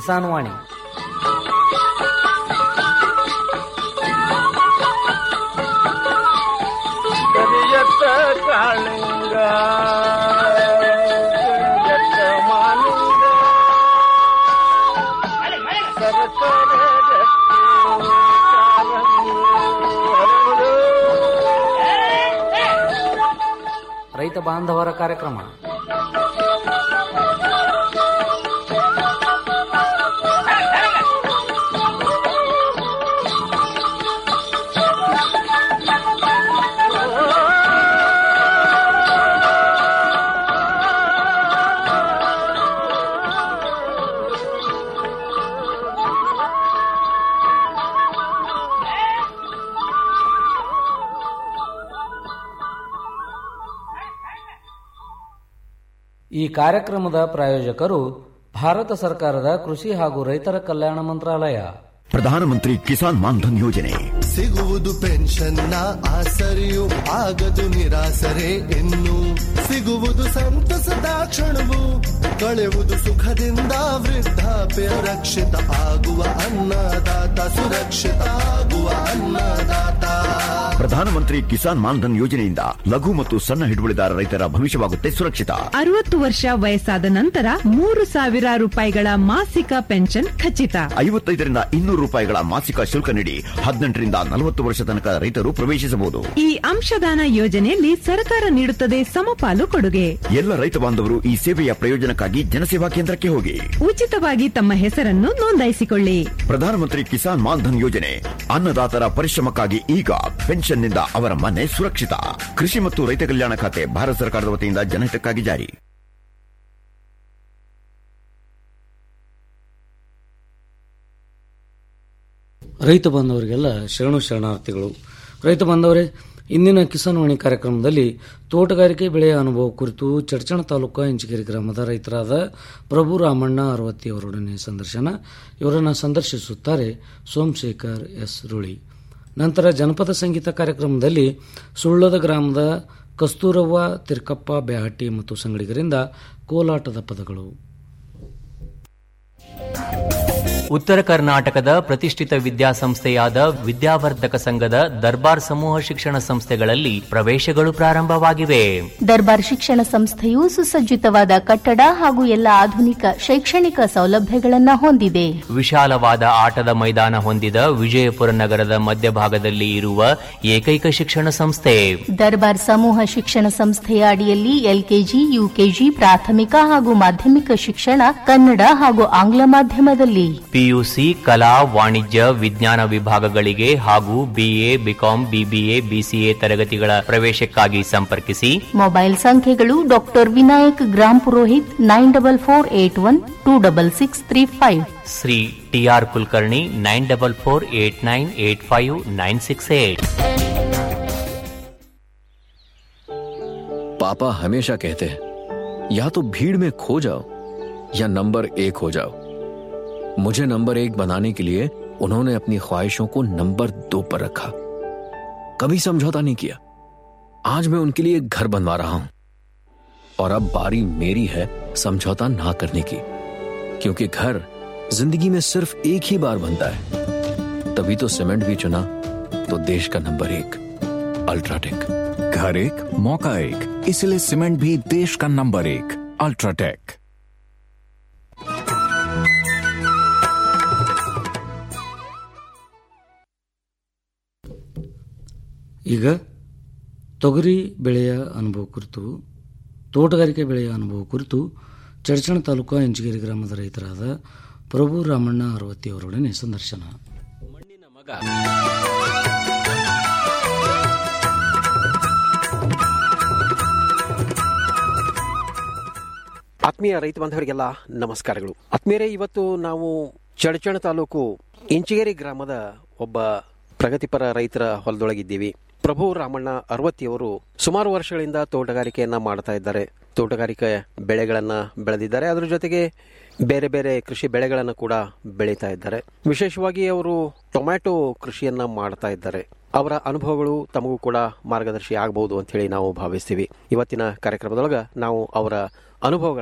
ಕಿಸಾನ್ ವಾಣಿ ಕರಿಯತ್ತ ಕಾಳಿಂಗ ಕರಿಯತ್ತ ಮಾಲಿಂಗ ಸರಸರ ಗಟ್ಟಿ ಕಾಲಂಗಿ ಹರಡು. ರೈತ ಬಾಂಧವರ ಕಾರ್ಯಕ್ರಮ ಈ ಕಾರ್ಯಕ್ರಮದ ಪ್ರಾಯೋಜಕರು ಭಾರತ ಸರ್ಕಾರದ ಕೃಷಿ ಹಾಗೂ ರೈತರ ಕಲ್ಯಾಣ ಮಂತ್ರಾಲಯ ಪ್ರಧಾನಮಂತ್ರಿ ಕಿಸಾನ್ ಮಾನ್ಧನ್ ಯೋಜನೆ ಸಿಗುವುದು ಪೆನ್ಷನ್ನ ಆಸರೆಯು ಆಗದು ನಿರಾಸರೆ ಇನ್ನು ಸಿಗುವುದು ಸಂತಸದ ಕ್ಷಣವು ಕಳೆಯುವುದು ಸುಖದಿಂದ ವೃದ್ಧಾಪ್ಯ ರಕ್ಷಿತ ಆಗುವ ಅನ್ನದಾತ ಸುರಕ್ಷಿತ ಆಗುವ ಅನ್ನದಾತ ಪ್ರಧಾನಮಂತ್ರಿ ಕಿಸಾನ್ ಮಾನ್ಧನ್ ಯೋಜನೆಯಿಂದ ಲಘು ಮತ್ತು ಸಣ್ಣ ಹಿಡುವಳಿದಾರ ರೈತರ ಭವಿಷ್ಯವಾಗುತ್ತೆ ಸುರಕ್ಷಿತ ಅರವತ್ತು ವರ್ಷ ವಯಸ್ಸಾದ ನಂತರ ಮೂರು ಸಾವಿರ ರೂಪಾಯಿಗಳ ಮಾಸಿಕ ಪೆನ್ಷನ್ ಖಚಿತ ಐವತ್ತೈದರಿಂದ ಇನ್ನೂರು ರೂಪಾಯಿಗಳ ಮಾಸಿಕ ಶುಲ್ಕ ನೀಡಿ ಹದಿನೆಂಟರಿಂದ ನಲವತ್ತು ವರ್ಷ ತನಕ ರೈತರು ಪ್ರವೇಶಿಸಬಹುದು ಈ ಅಂಶದಾನ ಯೋಜನೆಯಲ್ಲಿ ಸರ್ಕಾರ ನೀಡುತ್ತದೆ ಸಮಪಾಲು ಕೊಡುಗೆ ಎಲ್ಲ ರೈತ ಬಾಂಧವರು ಈ ಸೇವೆಯ ಪ್ರಯೋಜನಕ್ಕಾಗಿ ಜನಸೇವಾ ಕೇಂದ್ರಕ್ಕೆ ಹೋಗಿ ಉಚಿತವಾಗಿ ತಮ್ಮ ಹೆಸರನ್ನು ನೋಂದಾಯಿಸಿಕೊಳ್ಳಿ ಪ್ರಧಾನಮಂತ್ರಿ ಕಿಸಾನ್ ಮಾನ್ಧನ್ ಯೋಜನೆ ಅನ್ನದಾತರ ಪರಿಶ್ರಮಕ್ಕಾಗಿ ಈಗ ಪೆನ್ಷನ್ನಿಂದ ಅವರ ಮನೆ ಸುರಕ್ಷಿತ ಕೃಷಿ ಮತ್ತು ರೈತ ಕಲ್ಯಾಣ ಖಾತೆ ಭಾರತ ಸರ್ಕಾರದ ವತಿಯಿಂದ ಜನಹಿತಕ್ಕಾಗಿ ಜಾರಿ ರೈತ ಬಾಂಧವರಿಗೆಲ್ಲ ಶರಣು ಶರಣಾರ್ಥಿಗಳು ರೈತ ಬಾಂಧವರೇ ಇಂದಿನ ಕಿಸಾನ್ ವಾಣಿ ಕಾರ್ಯಕ್ರಮದಲ್ಲಿ ತೋಟಗಾರಿಕೆ ಬೆಳೆಯ ಅನುಭವ ಕುರಿತು ಚಡ್ಚಣ ತಾಲೂಕು ಇಂಚಗಿರಿ ಗ್ರಾಮದ ರೈತರಾದ ಪ್ರಭು ರಾಮಣ್ಣ ಅರವತ್ತಿ ಅವರೊಡನೆ ಸಂದರ್ಶನ ಇವರನ್ನು ಸಂದರ್ಶಿಸುತ್ತಾರೆ ಸೋಮಶೇಖರ್ ಎಸ್ ರುಳಿ ನಂತರ ಜನಪದ ಸಂಗೀತ ಕಾರ್ಯಕ್ರಮದಲ್ಲಿ ಸುಳ್ಳದ ಗ್ರಾಮದ ಕಸ್ತೂರವ್ವ ತಿರ್ಕಪ್ಪ ಬ್ಯಾಹಟ್ಟಿ ಮತ್ತು ಸಂಗಡಿಗರಿಂದ ಕೋಲಾಟದ ಪದಗಳು ಉತ್ತರ ಕರ್ನಾಟಕದ ಪ್ರತಿಷ್ಠಿತ ವಿದ್ಯಾಸಂಸ್ಥೆಯಾದ ವಿದ್ಯಾವರ್ಧಕ ಸಂಘದ ದರ್ಬಾರ್ ಸಮೂಹ ಶಿಕ್ಷಣ ಸಂಸ್ಥೆಗಳಲ್ಲಿ ಪ್ರವೇಶಗಳು ಪ್ರಾರಂಭವಾಗಿವೆ ದರ್ಬಾರ್ ಶಿಕ್ಷಣ ಸಂಸ್ಥೆಯು ಸುಸಜ್ಜಿತವಾದ ಕಟ್ಟಡ ಹಾಗೂ ಎಲ್ಲ ಆಧುನಿಕ ಶೈಕ್ಷಣಿಕ ಸೌಲಭ್ಯಗಳನ್ನು ಹೊಂದಿದೆ ವಿಶಾಲವಾದ ಆಟದ ಮೈದಾನ ಹೊಂದಿದ ವಿಜಯಪುರ ನಗರದ ಮಧ್ಯಭಾಗದಲ್ಲಿ ಇರುವ ಏಕೈಕ ಶಿಕ್ಷಣ ಸಂಸ್ಥೆ ದರ್ಬಾರ್ ಸಮೂಹ ಶಿಕ್ಷಣ ಸಂಸ್ಥೆಯ ಅಡಿಯಲ್ಲಿ ಎಲ್ಕೆಜಿ ಯುಕೆಜಿ ಪ್ರಾಥಮಿಕ ಹಾಗೂ ಮಾಧ್ಯಮಿಕ ಶಿಕ್ಷಣ ಕನ್ನಡ ಹಾಗೂ ಆಂಗ್ಲ ಮಾಧ್ಯಮದಲ್ಲಿ ಪಿಯುಸಿ ಕಲಾ ವಾಣಿಜ್ಯ ವಿಜ್ಞಾನ ವಿಭಾಗಗಳಿಗೆ ಹಾಗೂ ಬಿಎ ಬಿಕಾಂ ಬಿಬಿಎ ಬಿಸಿಎ ತರಗತಿಗಳ ಪ್ರವೇಶಕ್ಕಾಗಿ ಸಂಪರ್ಕಿಸಿ ಮೊಬೈಲ್ ಸಂಖ್ಯೆಗಳು doctor Vinayak Gram Purohit nine double four eight one two double six three five Shri T R Kulkarni nine double four eight nine eight five nine six eight पापा हमेशा कहते हैं या तो भीड़ में खो जाओ या नंबर एक हो जाओ मुझे नंबर एक बनाने के लिए उन्होंने अपनी ख्वाहिशों को नंबर दो पर रखा कभी समझौता नहीं किया आज मैं उनके लिए एक घर बनवा रहा हूं और अब बारी मेरी है समझौता ना करने की क्योंकि घर जिंदगी में सिर्फ एक ही बार बनता है तभी तो सीमेंट भी चुना तो देश का नंबर एक अल्ट्राटेक घर एक मौका एक इसलिए सीमेंट भी देश का नंबर एक अल्ट्राटेक ಈಗ ತೊಗರಿ ಬೆಳೆಯ ಅನುಭವ ಕುರಿತು ತೋಟಗಾರಿಕೆ ಬೆಳೆಯ ಅನುಭವ ಕುರಿತು ಚಡಚಣ ತಾಲೂಕು ಇಂಚಗಿರಿ ಗ್ರಾಮದ ರೈತರಾದ ಪ್ರಭು ರಾಮಣ್ಣ ಅರವತ್ತಿ ಅವರೊಡನೆ ಸಂದರ್ಶನ ಆತ್ಮೀಯ ರೈತ ಬಾಂಧವರಿಗೆಲ್ಲ ನಮಸ್ಕಾರಗಳು ಆತ್ಮೀಯರೇ ಇವತ್ತು ನಾವು ಚಡಚಣ ತಾಲೂಕು ಇಂಚಿಗೇರಿ ಗ್ರಾಮದ ಒಬ್ಬ ಪ್ರಗತಿಪರ ರೈತರ ಹೊಲದೊಳಗಿದ್ದೀವಿ ಪ್ರಭು ರಾಮಣ್ಣ ಅರವತ್ತಿಯವರು ಸುಮಾರು ವರ್ಷಗಳಿಂದ ತೋಟಗಾರಿಕೆಯನ್ನ ಮಾಡ್ತಾ ಇದ್ದಾರೆ ತೋಟಗಾರಿಕೆ ಬೆಳೆಗಳನ್ನ ಬೆಳೆದಿದ್ದಾರೆ ಅದರ ಜೊತೆಗೆ ಬೇರೆ ಬೇರೆ ಕೃಷಿ ಬೆಳೆಗಳನ್ನು ಕೂಡ ಬೆಳೀತಾ ಇದ್ದಾರೆ ವಿಶೇಷವಾಗಿ ಅವರು ಟೊಮ್ಯಾಟೊ ಕೃಷಿಯನ್ನ ಮಾಡ್ತಾ ಇದ್ದಾರೆ ಅವರ ಅನುಭವಗಳು ತಮಗೂ ಕೂಡ ಮಾರ್ಗದರ್ಶಿ ಆಗಬಹುದು ಅಂತ ಹೇಳಿ ನಾವು ಭಾವಿಸ್ತೀವಿ ಇವತ್ತಿನ ಕಾರ್ಯಕ್ರಮದೊಳಗ ನಾವು ಅವರ ಅನುಭವಗಳನ್ನ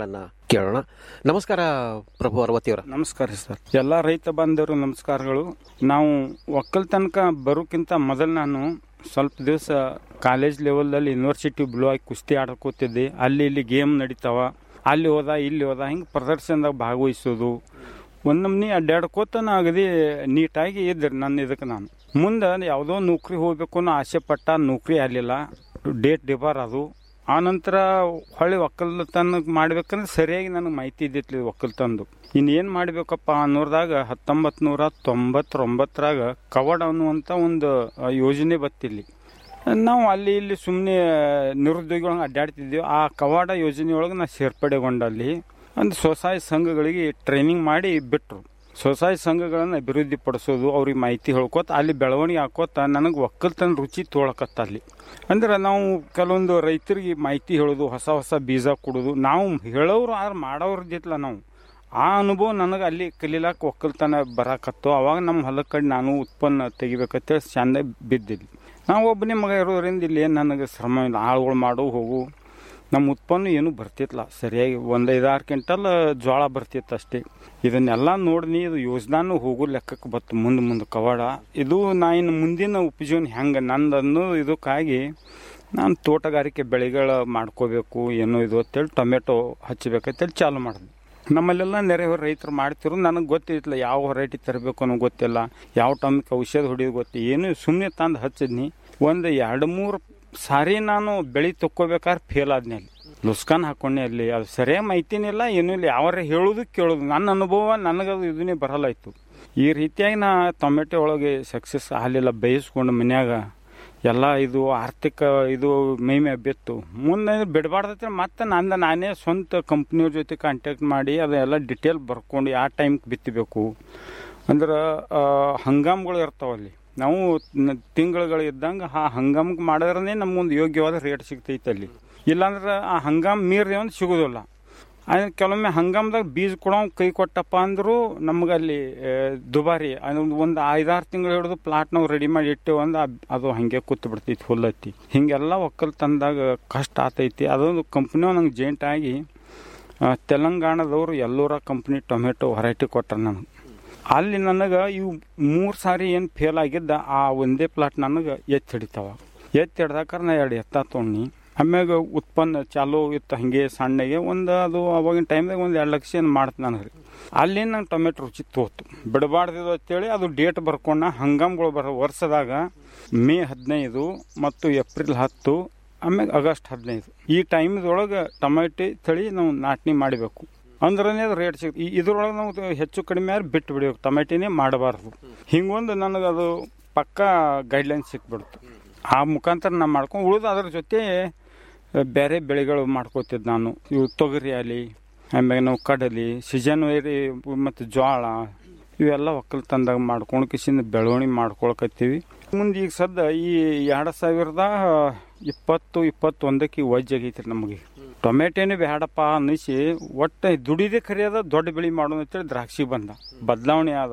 ಕೇಳೋಣ ನಮಸ್ಕಾರ ಪ್ರಭು ಅರವತ್ತಿಯವರ ನಮಸ್ಕಾರ ಸರ್ ಎಲ್ಲ ರೈತ ಬಾಂಧವರು ನಮಸ್ಕಾರಗಳು ನಾವು ಒಕ್ಕಲ್ತನಕ ಬರೋಕ್ಕಿಂತ ಮೊದಲು ನಾನು ಸ್ವಲ್ಪ ದಿವಸ ಕಾಲೇಜ್ ಲೆವೆಲ್ದಲ್ಲಿ ಯೂನಿವರ್ಸಿಟಿ ಬ್ಲೂ ಆಗಿ ಕುಸ್ತಿ ಆಡ್ಕೋತಿದ್ದೆ ಅಲ್ಲಿ ಇಲ್ಲಿ ಗೇಮ್ ನಡೀತಾವ ಅಲ್ಲಿ ಹೋದ ಇಲ್ಲಿ ಹೋದ ಹಿಂಗೆ ಪ್ರದರ್ಶನದಾಗ ಭಾಗವಹಿಸೋದು ಒಂದು ನಮ್ನಿ ಅಡ್ಡಾಡ್ಕೋತ ನಾ ಅಗದಿ ನೀಟಾಗಿ ಇದ್ದೆ ನನ್ನ ಇದಕ್ಕೆ ನಾನು ಮುಂದೆ ಯಾವುದೋ ನೌಕರಿ ಹೋಗ್ಬೇಕು ಅನ್ನೋ ಆಸೆ ಪಟ್ಟ ನೌಕರಿ ಆಗಲಿಲ್ಲ ಡೇಟ್ ಡಿಬಾರ್ ಅದು ಆನಂತರ ಹೊಳ್ಳಿ ಒಕ್ಕಲ್ತನಕ್ಕೆ ಮಾಡ್ಬೇಕಂದ್ರೆ ಸರಿಯಾಗಿ ನನಗೆ ಮಾಹಿತಿ ಇದ್ದಿತ್ತು ಒಕ್ಕಲ್ತನದು ಇನ್ನೇನು ಮಾಡಬೇಕಪ್ಪ ಅನ್ನೋರ್ದಾಗ ಹತ್ತೊಂಬತ್ತು ನೂರ ತೊಂಬತ್ತೊಂಬತ್ತರಾಗ ಕವಡ್ ಅನ್ನುವಂಥ ಒಂದು ಆ, ಯೋಜನೆ ಬತ್ತಿಲ್ಲಿ ನಾವು ಅಲ್ಲಿ ಇಲ್ಲಿ ಸುಮ್ಮನೆ ನಿರುದ್ಯೋಗಿಗಳನ್ನ ಅಡ್ಡಾಡ್ತಿದ್ದೀವಿ ಆ ಕವಾಡ ಯೋಜನೆಯೊಳಗೆ ನಾ ಸೇರ್ಪಡೆಗೊಂಡಲ್ಲಿ ಒಂದು ಸ್ವಸಹಾಯ ಸಂಘಗಳಿಗೆ ಟ್ರೈನಿಂಗ್ ಮಾಡಿ ಬಿಟ್ಟರು ಸ್ವಸಹಾಯ ಸಂಘಗಳನ್ನು ಅಭಿವೃದ್ಧಿ ಪಡಿಸೋದು ಅವ್ರಿಗೆ ಮಾಹಿತಿ ಹೇಳ್ಕೊತ ಅಲ್ಲಿ ಬೆಳವಣಿಗೆ ಹಾಕೋತ ನನಗೆ ಒಕ್ಕಲ್ತನ ರುಚಿ ತೋಳಕತ್ತ ಅಲ್ಲಿ ಅಂದ್ರೆ ನಾವು ಕೆಲವೊಂದು ರೈತರಿಗೆ ಮಾಹಿತಿ ಹೇಳೋದು ಹೊಸ ಹೊಸ ಬೀಜ ಕೊಡೋದು ನಾವು ಹೇಳೋರು ಆದ್ರೆ ಮಾಡೋರು ಇದ್ದಿತ್ತಲ್ಲ ನಾವು ಆ ಅನುಭವ ನನಗೆ ಅಲ್ಲಿ ಕಲೀಲಾಕ ಒಕ್ಕಲ್ತನ ಬರಾಕತ್ತು ಅವಾಗ ನಮ್ಮ ಹೊಲಕ್ಕೆ ಕಡೆ ನಾನು ಉತ್ಪನ್ನ ತೆಗಿಬೇಕಂತೇಳಿ ಚಂದ ಬಿದ್ದಿದ್ದೆ ನಾವು ಒಬ್ಬನೇ ಮಗ ಇರೋದ್ರಿಂದ ಇಲ್ಲಿ ಏನು ನನಗೆ ಶ್ರಮ ಇಲ್ಲ ಆಳುಗಳು ಮಾಡೋ ಹೋಗು ನಮ್ಮ ಉತ್ಪನ್ನ ಏನೂ ಬರ್ತಿತ್ತಲ್ಲ ಸರಿಯಾಗಿ ಒಂದು ಐದಾರು ಕ್ವಿಂಟಲ್ ಜೋಳ ಬರ್ತಿತ್ತು ಅಷ್ಟೇ ಇದನ್ನೆಲ್ಲ ನೋಡಿ ಇದು ಯೋಜನಾನು ಹೋಗೋ ಲೆಕ್ಕಕ್ಕೆ ಬತ್ತು ಮುಂದೆ ಮುಂದೆ ಕವಾಡ ಇದು ನಾ ಇನ್ನು ಮುಂದಿನ ಉಪಜೀವನ ಹೆಂಗೆ ನಂದನ್ನು ಇದಕ್ಕಾಗಿ ನಾನು ತೋಟಗಾರಿಕೆ ಬೆಳೆಗಳು ಮಾಡ್ಕೋಬೇಕು ಏನೋ ಇದು ಅಂತೇಳಿ ಟೊಮೆಟೊ ಹಚ್ಚಬೇಕಂತೇಳಿ ಚಾಲು ಮಾಡಿದೆ ನಮ್ಮಲ್ಲೆಲ್ಲ ನೆರೆಹೊರ ರೈತರು ಮಾಡ್ತಿರೋ ನನಗೆ ಗೊತ್ತಿಲ್ಲ ಯಾವ ವೆರೈಟಿ ತರಬೇಕು ಅನ್ನೋ ಗೊತ್ತಿಲ್ಲ ಯಾವ ಟೈಮಿಗೆ ಔಷಧ ಹೊಡಿಯೋದು ಗೊತ್ತಿಲ್ಲ ಏನು ಸುಮ್ಮನೆ ತಂದು ಹಚ್ಚಿದ್ನಿ ಒಂದು ಎರಡು ಮೂರು ಸಾರಿ ನಾನು ಬೆಳೆ ತಕ್ಕೋಬೇಕಾದ್ರೆ ಫೇಲ್ ಆದ್ಮೇಲೆ ಲುಸ್ಕಾನ್ ಹಾಕೊಂಡೆ ಅಲ್ಲಿ ಅದು ಸರಿಯಾಗಿ ಮಾಹಿತಿನಿಲ್ಲ ಏನೂ ಇಲ್ಲ ಯಾವಾರ ಹೇಳೋದು ಕೇಳೋದು ನನ್ನ ಅನುಭವ ನನಗದು ಇದನ್ನೇ ಬರಲಾಯ್ತು ಈ ರೀತಿಯಾಗಿ ನಾ ಟೊಮೆಟೊ ಒಳಗೆ ಸಕ್ಸಸ್ ಆಗಲಿಲ್ಲ ಬೇಯಿಸ್ಕೊಂಡು ಮನ್ಯಾಗ ಎಲ್ಲ ಇದು ಆರ್ಥಿಕ ಇದು ಮೈಮೆ ಬಿತ್ತು ಮುಂದೆ ಬಿಡಬಾರ್ದೈತೆ ಮತ್ತೆ ನಂದು ನಾನೇ ಸ್ವಂತ ಕಂಪ್ನಿಯವ್ರ ಜೊತೆ ಕಾಂಟ್ಯಾಕ್ಟ್ ಮಾಡಿ ಅದೆಲ್ಲ ಡಿಟೇಲ್ ಬರ್ಕೊಂಡು ಯಾವ ಟೈಮ್ಗೆ ಬಿತ್ತಬೇಕು ಅಂದ್ರೆ ಆ, ಹಂಗಾಮ್ಗಳು ಇರ್ತಾವಲ್ಲಿ ನಾವು ನ- ತಿಂಗಳುಗಳು ಇದ್ದಂಗೆ ಆ ಹಂಗಾಮ್ಗೆ ಮಾಡಿದ್ರೆ ನಮ್ಗೊಂದು ಯೋಗ್ಯವಾದ ರೇಟ್ ಸಿಗ್ತೈತೆ ಅಲ್ಲಿ ಇಲ್ಲಾಂದ್ರೆ ಆ ಹಂಗಾಮ್ ಮೀರಿದೆ ಒಂದು ಸಿಗೋದಿಲ್ಲ ಆದ್ರೆ ಕೆಲವೊಮ್ಮೆ ಹಂಗಾಮ್ದಾಗ ಬೀಜ ಕೊಡೋ ಕೈ ಕೊಟ್ಟಪ್ಪ ಅಂದರೂ ನಮ್ಗೆ ಅಲ್ಲಿ ಆ, ದುಬಾರಿ ಅದೊಂದು ಒಂದು ಐದಾರು ತಿಂಗಳು ಹಿಡಿದು ಪ್ಲಾಟ್ ನಾವು ರೆಡಿ ಮಾಡಿ ಇಟ್ಟು ಒಂದು ಅದು ಹಾಗೆ ಕೂತು ಬಿಡ್ತೈತಿ ಹುಲ್ಲತ್ತಿ ಹಿಂಗೆಲ್ಲ ಒಕ್ಕಲ್ತನದಾಗ ಕಷ್ಟ ಆತೈತಿ ಅದೊಂದು ಕಂಪ್ನಿ ನಂಗೆ ಜೇಂಟ್ ಆಗಿ ಆ, ತೆಲಂಗಾಣದವರು ಎಲ್ಲೂರ ಕಂಪ್ನಿ ಟೊಮೆಟೊ ವೆರೈಟಿ ಕೊಟ್ಟಾರ ನನಗೆ ಅಲ್ಲಿ ನನಗೆ ಇವು ಮೂರು ಸಾರಿ ಏನು ಫೇಲ್ ಆಗಿದ್ದ ಆ ಒಂದೇ ಪ್ಲಾಟ್ ನನಗೆ ಎತ್ತಿ ಹಿಡಿತಾವ ಎತ್ತಿ ಹಿಡ್ದಾಕಾರ ನಾ ಎರಡು ಎತ್ತ ತೊಗೊಂಡು ಆಮ್ಯಾಗ ಉತ್ಪನ್ನ ಚಾಲು ಇತ್ತು ಹಾಗೆ ಸಣ್ಣಗೆ ಒಂದು ಅದು ಅವಾಗಿನ ಟೈಮ್ದಾಗ ಒಂದು ಎರಡು ಲಕ್ಷ ಏನು ಮಾಡ್ತು ನನಗೆ ರೀ ಅಲ್ಲಿ ನಂಗೆ ಟೊಮೆಟೊ ರುಚಿ ತೋತು ಬಿಡಬಾರ್ದಿದು ಅಂತೇಳಿ ಅದು ಡೇಟ್ ಬರ್ಕೊಂಡ ಹಂಗಾಮ್ಗಳು ಬರೋ ವರ್ಷದಾಗ ಮೇ ಹದಿನೈದು ಮತ್ತು ಏಪ್ರಿಲ್ ಹತ್ತು ಆಮ್ಯಾಗ ಆಗಸ್ಟ್ ಹದಿನೈದು ಈ ಟೈಮ್ದೊಳಗೆ ಟೊಮೆಟೊ ತಳಿ ನಾವು ನಾಟನಿ ಮಾಡಬೇಕು ಅಂದ್ರೆ ಅದು ರೇಟ್ ಸಿಗ್ ಇದ್ರೊಳಗೆ ನಾವು ಹೆಚ್ಚು ಕಡಿಮೆ ಆದ್ರೆ ಬಿಟ್ಟು ಬಿಡಬೇಕು ಟೊಮೆಟಿನೇ ಮಾಡಬಾರ್ದು ಹಿಂಗೊಂದು ನನಗೆ ಅದು ಪಕ್ಕಾ ಗೈಡ್ಲೈನ್ ಸಿಕ್ಬಿಡ್ತು ಆ ಮುಖಾಂತರ ನಾನು ಮಾಡ್ಕೊಂಡು ಉಳಿದು ಅದ್ರ ಜೊತೆ ಬೇರೆ ಬೆಳೆಗಳು ಮಾಡ್ಕೋತಿದ್ದು ನಾನು ಇವು ತೊಗರಿ ಆಗಲಿ ಆಮ್ಯಾಗ ನಾವು ಕಡಲಿ ಸೀಸನ್ ವೇರಿ ಮತ್ತು ಜೋಳ ಇವೆಲ್ಲ ಒಕ್ಕಲ್ತನದಾಗ ಮಾಡ್ಕೊಂಡು ಕಿಸಿಂದ ಬೆಳವಣಿಗೆ ಮಾಡ್ಕೊಳಕತ್ತೀವಿ ಮುಂದೆ ಈಗ ಸದ್ದ ಈ ಎರಡು ಸಾವಿರದ ಇಪ್ಪತ್ತು ಇಪ್ಪತ್ತೊಂದಕ್ಕೆ ವಜ್ಜೆ ಆಗೈತ್ರಿ ನಮಗೆ ಟೊಮೆಟೊನೇ ಬೇಡಪ್ಪ ಅನ್ನಿಸಿ ಒಟ್ಟು ದುಡಿದೇ ಕರಿಯೋದ ದೊಡ್ಡ ಬೆಳೆ ಮಾಡೋಣ ಅಂತೇಳಿ ದ್ರಾಕ್ಷಿ ಬಂದ ಬದಲಾವಣೆ ಆದ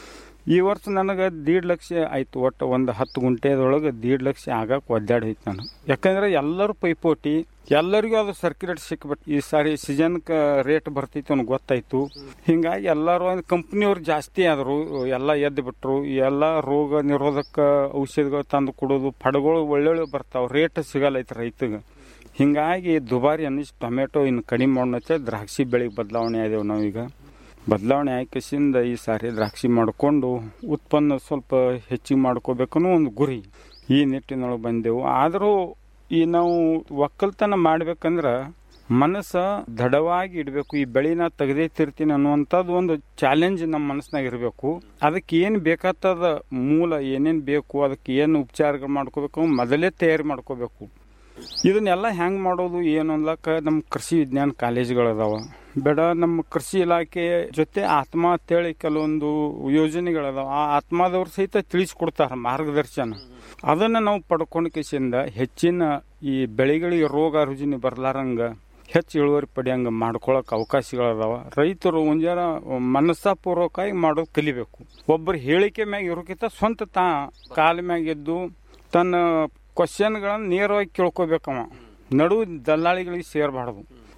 ಈ ವರ್ಷ ನನಗೆ ದೀಡ್ ಲಕ್ಷ ಆಯ್ತು ಒಟ್ಟು ಒಂದು ಹತ್ತು ಗುಂಟೆದೊಳಗೆ ದೀಡ್ ಲಕ್ಷ ಆಗಕ್ಕೆ ಒದ್ದಾಡೈತೆ ನಾನು ಯಾಕಂದ್ರೆ ಎಲ್ಲರೂ ಪೈಪೋಟಿ ಎಲ್ಲರಿಗೂ ಅದು ಸರ್ಕ್ಯುಲೇಟ್ ಸಿಕ್ಬಿಟ್ಟು ಈ ಸಾರಿ ಸೀಸನ್ಗೆ ರೇಟ್ ಬರ್ತೈತೆ ಅನ್ನೋ ಗೊತ್ತಾಯ್ತು ಹಿಂಗಾಗಿ ಎಲ್ಲರೂ ಕಂಪ್ನಿಯವ್ರು ಜಾಸ್ತಿ ಆದರು ಎಲ್ಲ ಎದ್ದು ಬಿಟ್ರು ಎಲ್ಲ ರೋಗ ನಿರೋಧಕ ಔಷಧಿಗಳು ತಂದು ಕೊಡೋದು ಪಡಗಳು ಒಳ್ಳೊಳ್ಳೆ ಬರ್ತಾವೆ ರೇಟ್ ಸಿಗಲ್ಲೈತೆ ರೈತಗೆ ಹಿಂಗಾಗಿ ದುಬಾರಿ ಅನ್ನಿಸಿ ಟೊಮೆಟೊ ಇನ್ನು ಕಡಿಮೆ ಮಾಡೋಣ ದ್ರಾಕ್ಷಿ ಬೆಳೆಗೆ ಬದಲಾವಣೆ ಆದೇವು ನಾವೀಗ ಬದಲಾವಣೆ ಆಯ್ಕೆಸಿಂದ ಈ ಸಾರಿ ದ್ರಾಕ್ಷಿ ಮಾಡಿಕೊಂಡು ಉತ್ಪನ್ನ ಸ್ವಲ್ಪ ಹೆಚ್ಚಿಗೆ ಮಾಡ್ಕೋಬೇಕನ್ನೋ ಒಂದು ಗುರಿ ಈ ನಿಟ್ಟಿನೊಳಗೆ ಬಂದೆವು ಆದರೂ ಈ ನಾವು ಒಕ್ಕಲ್ತನ ಮಾಡ್ಬೇಕಂದ್ರೆ ಮನಸ್ಸ ದೃಢವಾಗಿ ಇಡಬೇಕು ಈ ಬೆಳೆನ ತೆಗೆದೇ ತಿರ್ತೀನಿ ಅನ್ನುವಂಥದ್ದು ಒಂದು ಚಾಲೆಂಜ್ ನಮ್ಮ ಮನಸ್ಸಿನಾಗ ಇರಬೇಕು ಅದಕ್ಕೆ ಏನು ಬೇಕಾಗ್ತದ ಮೂಲ ಏನೇನು ಬೇಕು ಅದಕ್ಕೆ ಏನು ಉಪಚಾರಗಳು ಮಾಡ್ಕೋಬೇಕು ಮೊದಲೇ ತಯಾರಿ ಮಾಡ್ಕೋಬೇಕು ಇದನ್ನೆಲ್ಲ ಹೆಂಗೆ ಮಾಡೋದು ಏನು ಅನ್ಲಕ್ಕ ನಮ್ಮ ಕೃಷಿ ವಿಜ್ಞಾನ ಕಾಲೇಜ್ಗಳದಾವ ಬೇಡ ನಮ್ಮ ಕೃಷಿ ಇಲಾಖೆ ಜೊತೆ ಆತ್ಮ ಅಂತೇಳಿ ಕೆಲವೊಂದು ಯೋಜನೆಗಳದಾವ ಆ ಆತ್ಮದವ್ರು ಸಹಿತ ತಿಳಿಸ್ಕೊಡ್ತಾರೆ ಮಾರ್ಗದರ್ಶನ ಅದನ್ನು ನಾವು ಪಡ್ಕೊಂಡು ಕಿಸಿಂದ ಹೆಚ್ಚಿನ ಈ ಬೆಳೆಗಳಿಗೆ ರೋಗ ರುಜಿನಿ ಬರ್ಲಾರಂಗ ಹೆಚ್ಚು ಇಳುವರಿ ಪಡೆಯಂಗ ಮಾಡ್ಕೊಳಕ್ ಅವಕಾಶಗಳದಾವ ರೈತರು ಒಂಜಾರ ಮನಸ್ಸಾಪೂರ್ವಕವಾಗಿ ಮಾಡೋದು ಕಲಿಬೇಕು ಒಬ್ಬರು ಹೇಳಿಕೆ ಮ್ಯಾಗ ಇರೋಕ್ಕಿಂತ ಸ್ವಂತ ತಾ ಕಾಲ ಮ್ಯಾಗ ಎದ್ದು ತನ್ನ ಕ್ವಶನ್ಗಳನ್ನು ನೇರವಾಗಿ ಕೇಳ್ಕೊಬೇಕವ ನಡು ದಲ್ಲಾಳಿಗಳಿಗೆ ಸೇರಬಾರ್ದು